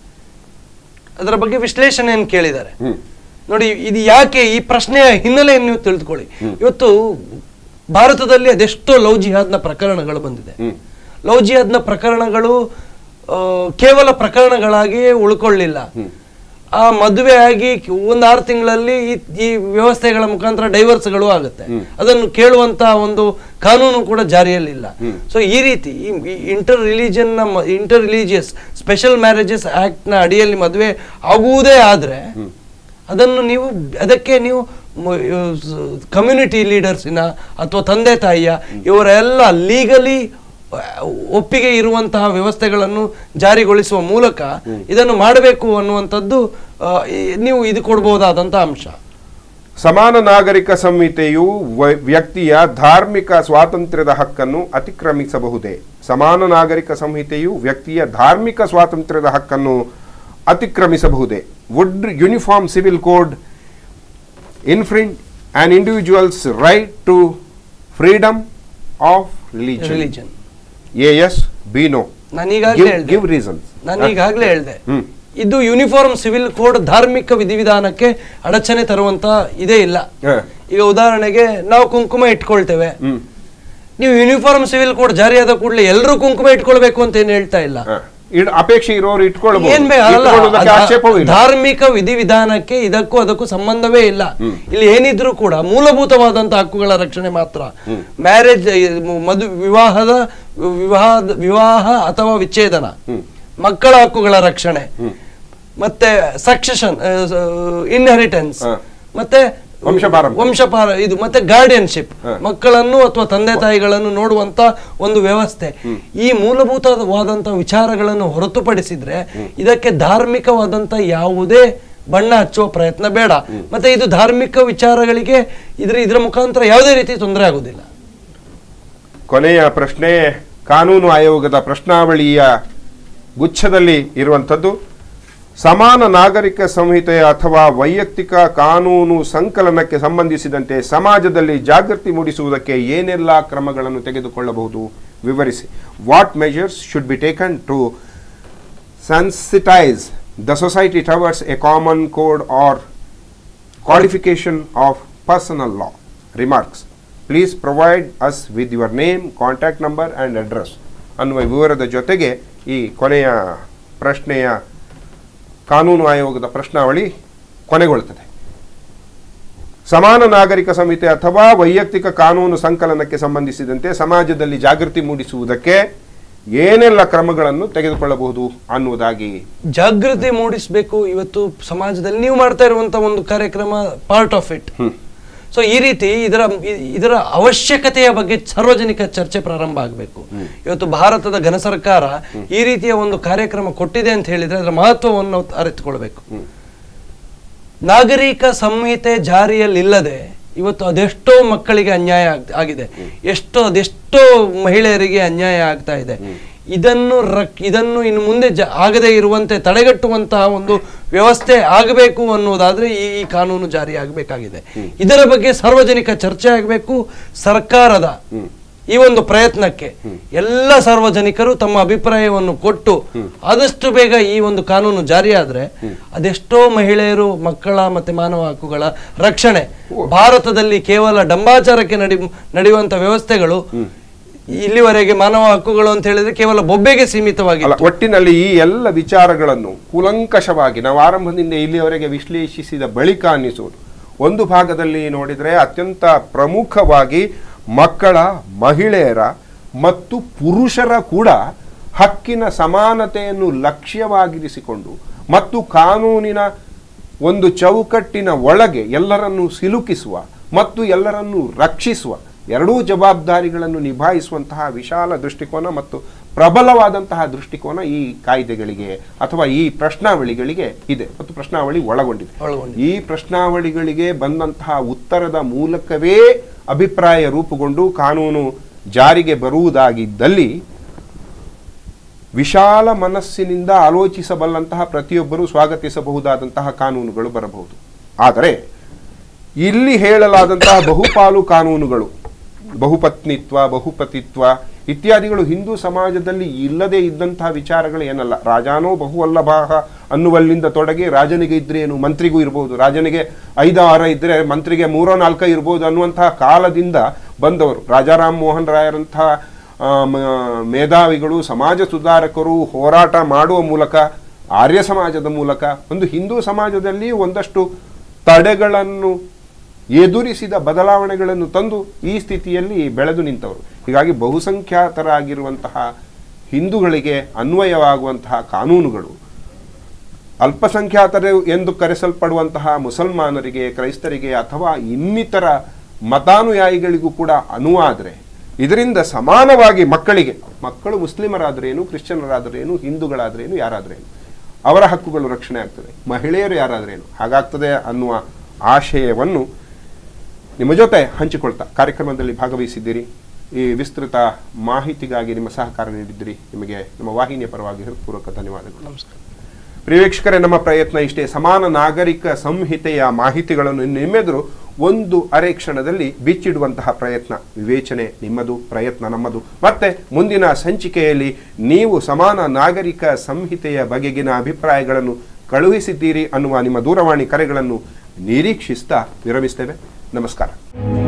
ಅದರ ಬಗ್ಗೆ ವಿಶ್ಲೇಷಣೆಯನ್ನು ಕೇಳಿದ್ದಾರೆ ಹ್ಮ್. ನೋಡಿ ಇದು ಯಾಕೆ ಈ ಪ್ರಶ್ನೆಯ ಹಿನ್ನೆಲೆಯನ್ನು ನೀವು ತಿಳಿದುಕೊಳ್ಳಿ ಇವತ್ತು ಭಾರತದಲ್ಲಿ ಅದೆಷ್ಟೋ ಲವ್ ಜಿಹಾದ್ನ ಪ್ರಕರಣಗಳು ಬಂದಿದೆ ಹ್ಮ್. ಲವ್ ಜಿಹಾದ್ನ ಪ್ರಕರಣಗಳು ಆ, ಕೇವಲ ಪ್ರಕರಣಗಳಾಗಿಯೇ ಉಳ್ಕೊಳ್ಳಿಲ್ಲ ಆ ಮದುವೆ ಆಗಿ ಒಂದು ಆರು ತಿಂಗಳಲ್ಲಿ ಈ ಈ ವ್ಯವಸ್ಥೆಗಳ ಮುಖಾಂತರ ಡೈವರ್ಸ್ಗಳು ಆಗುತ್ತೆ ಅದನ್ನು ಕೇಳುವಂತ ಒಂದು ಕಾನೂನು ಕೂಡ ಜಾರಿಯಲ್ಲಿಲ್ಲ ಸೊ ಈ ರೀತಿ inter religion inter religious special marriages act ನ ಅಡಿಯಲ್ಲಿ ಮದುವೆ ಆಗುವುದೇ ಆದ್ರೆ ಅದನ್ನು ನೀವು ಅದಕ್ಕೆ ನೀವು ಕಮ್ಯುನಿಟಿ ಲೀಡರ್ಸಿನ ಅಥವಾ ತಂದೆ ತಾಯಿಯ ಇವರೆಲ್ಲ ಲೀಗಲಿ ಒಪ್ಪಿಗೆ ಇರುವಂತಹ ವ್ಯವಸ್ಥೆಗಳನ್ನು ಜಾರಿಗೊಳಿಸುವ ಮೂಲಕ ಇದನ್ನು ಮಾಡಬೇಕು ಅನ್ನುವಂಥದ್ದು ಆ, ಈ- ನೀವು ಇದು ಕೊಡ್ಬೋದಾದಂಥ ಅಂಶ ಸಮಾನ ನಾಗರಿಕ ಸಂಹಿತೆಯು ವ- ವ್ಯಕ್ತಿಯ ಧಾರ್ಮಿಕ ಸ್ವಾತಂತ್ರ್ಯದ ಹಕ್ಕನ್ನು ಅತಿಕ್ರಮಿಸಬಹುದೇ ಸಮಾನ ನಾಗರಿಕ ಸಂಹಿತೆಯು ವ್ಯಕ್ತಿಯ ಧಾರ್ಮಿಕ ಸ್ವಾತಂತ್ರ್ಯದ ಹಕ್ಕನ್ನು ಅತಿಕ್ರಮಿಸಬಹುದೇ would uniform civil code infringe on individuals right to freedom of religion religion A yes B no ನಾನು ಈಗಾಗಲೇ ಹೇಳಿದೆ ಗಿವ್ ರೀಸನ್ಸ್ ನಾನು ಈಗಾಗಲೇ ಹೇಳಿದೆ ಹ್ಮ್. ಇದು ಯೂನಿಫಾರ್ಮ್ ಸಿವಿಲ್ ಕೋಡ್ ಧಾರ್ಮಿಕ ವಿಧಿವಿಧಾನಕ್ಕೆ ಅಡಚಣೆ ತರುವಂತ ಇದೇ ಇಲ್ಲ ಹ. ಈಗ ಉದಾಹರಣೆಗೆ ನಾವು ಕುಂಕುಮ ಇಟ್ಕೊಳ್ತೇವೆ ಹ್ಮ್ ನೀವು ಯೂನಿಫಾರ್ಮ್ ಸಿವಿಲ್ ಕೋಡ್ ಜಾರಿಯಾದ ಕೂಡಲೇ ಎಲ್ಲರೂ ಕುಂಕುಮ ಇಟ್ಕೊಳ್ಬೇಕು ಅಂತ ಏನು ಹೇಳ್ತಾ ಇಲ್ಲ ಹ. ಇಡ್- ಅಪೇಕ್ಷೆ ಇರೋರು ಇಟ್ಕೊಳ್ಬಹುದು ಏನ್ ಬೇ- ಅಲ್ಲ, ಇಟ್ಕೊಳ್ಳೋದಕ್ಕೆ ಅದ- ಆಕ್ಷೇಪವೂ ಇಲ್ಲ ಧಾರ್ಮಿಕ ವಿಧಿವಿಧಾನಕ್ಕೆ ಇದಕ್ಕೂ ಅದಕ್ಕೂ ಸಂಬಂಧವೇ ಇಲ್ಲ ಇಲ್ಲಿ ಏನಿದ್ರು ಕೂಡ ಮೂಲಭೂತವಾದಂತ ಹಕ್ಕುಗಳ ರಕ್ಷಣೆ ಮಾತ್ರ ಮ್ಯಾರೇಜ್ ಮದು ವಿವಾಹದ ವಿವಾಹದ ವಿವಾಹ ಅಥವಾ ವಿಚ್ಛೇದನ ಮಕ್ಕಳ ಹಕ್ಕುಗಳ ರಕ್ಷಣೆ ಮತ್ತೆ ಸಕ್ಸೆಷನ್ ಇನ್ಹೆರಿಟೆನ್ಸ್ ಹ. ಮತ್ತೆ ವಂಶಪಾರಂಪರ್ಯ. ವಂಶಪಾರ ಇದು ಮತ್ತೆ ಗಾರ್ಡಿಯನ್ಶಿಪ್ ಮಕ್ಕಳನ್ನು ಅಥವಾ ತಂದೆ ತಾಯಿಗಳನ್ನು ನೋಡುವಂತ ಒಂದು ವ್ಯವಸ್ಥೆ ಈ ಮೂಲಭೂತವಾದಂತ ವಿಚಾರಗಳನ್ನು ಹೊರತುಪಡಿಸಿದ್ರೆ ಇದಕ್ಕೆ ಧಾರ್ಮಿಕವಾದಂತ ಯಾವುದೇ ಬಣ್ಣ ಹಚ್ಚುವ ಪ್ರಯತ್ನ ಬೇಡ ಮತ್ತೆ ಇದು ಧಾರ್ಮಿಕ ವಿಚಾರಗಳಿಗೆ ಇದ್ರ ಇದ್ರ ಮುಖಾಂತರ ಯಾವುದೇ ರೀತಿ ತೊಂದರೆ ಆಗುದಿಲ್ಲ ಕೊನೆಯ ಪ್ರಶ್ನೆ ಕಾನೂನು ಆಯೋಗದ ಪ್ರಶ್ನಾವಳಿಯ ಗುಚ್ಛದಲ್ಲಿ ಇರುವಂಥದ್ದು ಸಮಾನ ನಾಗರಿಕ ಸಂಹಿತೆ ಅಥವಾ ವೈಯಕ್ತಿಕ ಕಾನೂನು ಸಂಕಲನಕ್ಕೆ ಸಂಬಂಧಿಸಿದಂತೆ ಸಮಾಜದಲ್ಲಿ ಜಾಗೃತಿ ಮೂಡಿಸುವುದಕ್ಕೆ ಏನೆಲ್ಲ ಕ್ರಮಗಳನ್ನು ತೆಗೆದುಕೊಳ್ಳಬಹುದು ವಿವರಿಸಿ what measures should be taken to sensitize the society towards a common code or codification of personal law. Remarks. Please provide us with your name, contact number and address. ಅನ್ನುವ ವಿವರದ ಜೊತೆಗೆ ಈ ಕೊನೆಯ ಪ್ರಶ್ನೆಯ ಕಾನೂನು ಆಯೋಗದ ಪ್ರಶ್ನಾವಳಿ ಕೊನೆಗೊಳ್ಳುತ್ತದೆ ಸಮಾನ ನಾಗರಿಕ ಸಂಹಿತೆ ಅಥವಾ ವೈಯಕ್ತಿಕ ಕಾನೂನು ಸಂಕಲನಕ್ಕೆ ಸಂಬಂಧಿಸಿದಂತೆ ಸಮಾಜದಲ್ಲಿ ಜಾಗೃತಿ ಮೂಡಿಸುವುದಕ್ಕೆ ಏನೆಲ್ಲ ಕ್ರಮಗಳನ್ನು ತೆಗೆದುಕೊಳ್ಳಬಹುದು ಅನ್ನುವುದಾಗಿ ಜಾಗೃತಿ ಮೂಡಿಸಬೇಕು ಇವತ್ತು ಸಮಾಜದಲ್ಲಿ ನೀವು ಮಾಡ್ತಾ ಇರುವಂತ ಒಂದು ಕಾರ್ಯಕ್ರಮ ಪಾರ್ಟ್ ಆಫ್ ಇಟ್ ಸೊ ಈ ರೀತಿ ಇದರ ಇ- ಇದರ ಅವಶ್ಯಕತೆಯ ಬಗ್ಗೆ ಸಾರ್ವಜನಿಕ ಚರ್ಚೆ ಪ್ರಾರಂಭ ಆಗಬೇಕು ಇವತ್ತು ಭಾರತದ ಘನ ಸರ್ಕಾರ ಈ ರೀತಿಯ ಒಂದು ಕಾರ್ಯಕ್ರಮ ಕೊಟ್ಟಿದೆ ಅಂತ ಹೇಳಿದ್ರೆ ಅದರ ಮಹತ್ವವನ್ನು ನಾವು ಅರಿತುಕೊಳ್ಬೇಕು ನಾಗರಿಕ ಸಂಹಿತೆ ಜಾರಿಯಲ್ಲಿಲ್ಲದೆ ಇವತ್ತು ಅದೆಷ್ಟೋ ಮಕ್ಕಳಿಗೆ ಅನ್ಯಾಯ ಆಗ್- ಆಗಿದೆ ಎಷ್ಟೋ ಅದೆಷ್ಟೋ ಮಹಿಳೆಯರಿಗೆ ಅನ್ಯಾಯ ಆಗ್ತಾ ಇದೆ ಇದನ್ನು ರಕ್ ಇದನ್ನು ಇನ್ನು ಮುಂದೆ ಜ ಆಗದೇ ಇರುವಂತೆ ತಡೆಗಟ್ಟುವಂತಹ ಒಂದು ವ್ಯವಸ್ಥೆ ಆಗಬೇಕು ಅನ್ನೋದಾದ್ರೆ ಈ ಈ ಕಾನೂನು ಜಾರಿ ಆಗಬೇಕಾಗಿದೆ ಇದರ ಬಗ್ಗೆ ಸಾರ್ವಜನಿಕ ಚರ್ಚೆ ಆಗಬೇಕು ಸರ್ಕಾರದ ಈ ಒಂದು ಪ್ರಯತ್ನಕ್ಕೆ ಎಲ್ಲ ಸಾರ್ವಜನಿಕರು ತಮ್ಮ ಅಭಿಪ್ರಾಯವನ್ನು ಕೊಟ್ಟು ಆದಷ್ಟು ಬೇಗ ಈ ಒಂದು ಕಾನೂನು ಜಾರಿಯಾದ್ರೆ ಅದೆಷ್ಟೋ ಮಹಿಳೆಯರು ಮಕ್ಕಳ ಮತ್ತೆ ಮಾನವ ಹಕ್ಕುಗಳ ರಕ್ಷಣೆ ಭಾರತದಲ್ಲಿ ಕೇವಲ ಡಂಬಾಚಾರಕ್ಕೆ ನಡಿ ನಡೆಯುವಂತ ವ್ಯವಸ್ಥೆಗಳು ಇಲ್ಲಿವರೆಗೆ ಮಾನವ ಹಕ್ಕುಗಳು ಅಂತ ಹೇಳಿದ್ರೆ ಕೇವಲ ಬೊಬ್ಬೆಗೆ ಸೀಮಿತವಾಗಿ ಅಲ್ಲ ಒಟ್ಟಿನಲ್ಲಿ ಈ ಎಲ್ಲ ವಿಚಾರಗಳನ್ನು ಕೂಲಂಕಷವಾಗಿ ನಾವು ಆರಂಭದಿಂದ ಇಲ್ಲಿಯವರೆಗೆ ವಿಶ್ಲೇಷಿಸಿದ ಬಳಿಕ ಅನ್ನಿಸುವುದು ಒಂದು ಭಾಗದಲ್ಲಿ ನೋಡಿದರೆ ಅತ್ಯಂತ ಪ್ರಮುಖವಾಗಿ ಮಕ್ಕಳ ಮಹಿಳೆಯರ ಮತ್ತು ಪುರುಷರ ಕೂಡ ಹಕ್ಕಿನ ಸಮಾನತೆಯನ್ನು ಲಕ್ಷ್ಯವಾಗಿರಿಸಿಕೊಂಡು ಮತ್ತು ಕಾನೂನಿನ ಒಂದು ಚೌಕಟ್ಟಿನ ಒಳಗೆ ಎಲ್ಲರನ್ನೂ ಸಿಲುಕಿಸುವ ಮತ್ತು ಎಲ್ಲರನ್ನೂ ರಕ್ಷಿಸುವ ಎರಡೂ ಜವಾಬ್ದಾರಿಗಳನ್ನು ನಿಭಾಯಿಸುವಂತಹ ವಿಶಾಲ ದೃಷ್ಟಿಕೋನ ಮತ್ತು ಪ್ರಬಲವಾದಂತಹ ದೃಷ್ಟಿಕೋನ ಈ ಕಾಯ್ದೆಗಳಿಗೆ ಅಥವಾ ಈ ಪ್ರಶ್ನಾವಳಿಗಳಿಗೆ ಇದೆ ಮತ್ತು ಪ್ರಶ್ನಾವಳಿ ಒಳಗೊಂಡಿದೆ ಒಳಗೊಂಡಿದೆ. ಈ ಪ್ರಶ್ನಾವಳಿಗಳಿಗೆ ಬಂದಂತಹ ಉತ್ತರದ ಮೂಲಕವೇ ಅಭಿಪ್ರಾಯ ರೂಪುಗೊಂಡು ಕಾನೂನು ಜಾರಿಗೆ ಬರುವುದಾಗಿದ್ದಲ್ಲಿ ವಿಶಾಲ ಮನಸ್ಸಿನಿಂದ ಆಲೋಚಿಸಬಲ್ಲಂತಹ ಪ್ರತಿಯೊಬ್ಬರೂ ಸ್ವಾಗತಿಸಬಹುದಾದಂತಹ ಕಾನೂನುಗಳು ಬರಬಹುದು ಆದರೆ ಇಲ್ಲಿ ಹೇಳಲಾದಂತಹ ಬಹುಪಾಲು ಕಾನೂನುಗಳು ಬಹುಪತ್ನಿತ್ವ ಬಹುಪತಿತ್ವ ಇತ್ಯಾದಿಗಳು ಹಿಂದೂ ಸಮಾಜದಲ್ಲಿ ಇಲ್ಲದೆ ಇದ್ದಂತಹ ವಿಚಾರಗಳು ಏನಲ್ಲ ರಾಜಾನೋ ಬಹುವಲ್ಲಭಾಹ ಅನ್ನುವಲ್ಲಿಂದ ತೊಡಗಿ ರಾಜನಿಗೆ ಇದ್ರೆ ಏನು ಮಂತ್ರಿಗೂ ಇರಬಹುದು ರಾಜನಿಗೆ ಐದು ಆರ ಇದ್ರೆ ಮಂತ್ರಿಗೆ ಮೂರೋ ನಾಲ್ಕ ಇರಬಹುದು ಅನ್ನುವಂತಹ ಕಾಲದಿಂದ ಬಂದವರು ರಾಜಾರಾಮ್ ಮೋಹನ್ ರಾಯರಂತಹ ಆ, ಮ- ಮೇಧಾವಿಗಳು ಸಮಾಜ ಸುಧಾರಕರು ಹೋರಾಟ ಮಾಡುವ ಮೂಲಕ ಆರ್ಯ ಸಮಾಜದ ಮೂಲಕ ಒಂದು ಹಿಂದೂ ಸಮಾಜದಲ್ಲಿ ಒಂದಷ್ಟು ತಡೆಗಳನ್ನು ಎದುರಿಸಿದ ಬದಲಾವಣೆಗಳನ್ನು ತಂದು ಈ ಸ್ಥಿತಿಯಲ್ಲಿ ಬೆಳೆದು ನಿಂತವರು ಹೀಗಾಗಿ ಬಹುಸಂಖ್ಯಾತರಾಗಿರುವಂತಹ ಹಿಂದೂಗಳಿಗೆ ಅನ್ವಯವಾಗುವಂತಹ ಕಾನೂನುಗಳು ಅಲ್ಪಸಂಖ್ಯಾತರು ಎಂದು ಕರೆಸಲ್ಪಡುವಂತಹ ಮುಸಲ್ಮಾನರಿಗೆ ಕ್ರೈಸ್ತರಿಗೆ ಅಥವಾ ಇನ್ನಿತರ ಮತಾನುಯಾಯಿಗಳಿಗೂ ಕೂಡ ಅನುವಾದರೆ ಇದರಿಂದ ಸಮಾನವಾಗಿ ಮಕ್ಕಳಿಗೆ ಮಕ್ಕಳು ಮುಸ್ಲಿಮರಾದರೇನು ಕ್ರಿಶ್ಚಿಯನರಾದರೇನು ಹಿಂದೂಗಳಾದರೇನು ಯಾರಾದರೇನು ಅವರ ಹಕ್ಕುಗಳು ರಕ್ಷಣೆ ಆಗ್ತದೆ ಮಹಿಳೆಯರು ಯಾರಾದರೇನು ಹಾಗಾಗ್ತದೆ ಅನ್ನುವ ಆಶಯವನ್ನು ನಿಮ್ಮ ಜೊತೆ ಹಂಚಿಕೊಳ್ತಾ ಕಾರ್ಯಕ್ರಮದಲ್ಲಿ ಭಾಗವಹಿಸಿದ್ದೀರಿ ಈ ವಿಸ್ತೃತ ಮಾಹಿತಿಗಾಗಿ ನಿಮ್ಮ ಸಹಕಾರ ನೀಡಿದ್ದೀರಿ ನಿಮಗೆ ನಮ್ಮ ವಾಹಿನಿಯ ಪರವಾಗಿ ಹೃತ್ಪೂರ್ವಕ ಧನ್ಯವಾದಗಳು ನಮಸ್ಕಾರ ಪ್ರಿಯ ವೀಕ್ಷಕರೇ ನಮ್ಮ ಪ್ರಯತ್ನ ಇಷ್ಟೇ ಸಮಾನ ನಾಗರಿಕ ಸಂಹಿತೆಯ ಮಾಹಿತಿಗಳನ್ನು ನಿಮ್ಮೆದುರು ಒಂದು ಅರೆ ಕ್ಷಣದಲ್ಲಿ ಬಿಚ್ಚಿಡುವಂತಹ ಪ್ರಯತ್ನ ವಿವೇಚನೆ ನಿಮ್ಮದು ಪ್ರಯತ್ನ ನಮ್ಮದು ಮತ್ತೆ ಮುಂದಿನ ಸಂಚಿಕೆಯಲ್ಲಿ ನೀವು ಸಮಾನ ನಾಗರಿಕ ಸಂಹಿತೆಯ ಬಗೆಗಿನ ಅಭಿಪ್ರಾಯಗಳನ್ನು ಕಳುಹಿಸಿದ್ದೀರಿ ಅನ್ನುವ ನಿಮ್ಮ ದೂರವಾಣಿ ಕರೆಗಳನ್ನು ನಿರೀಕ್ಷಿಸ್ತಾ ವಿರಮಿಸ್ತೇವೆ ನಮಸ್ಕಾರ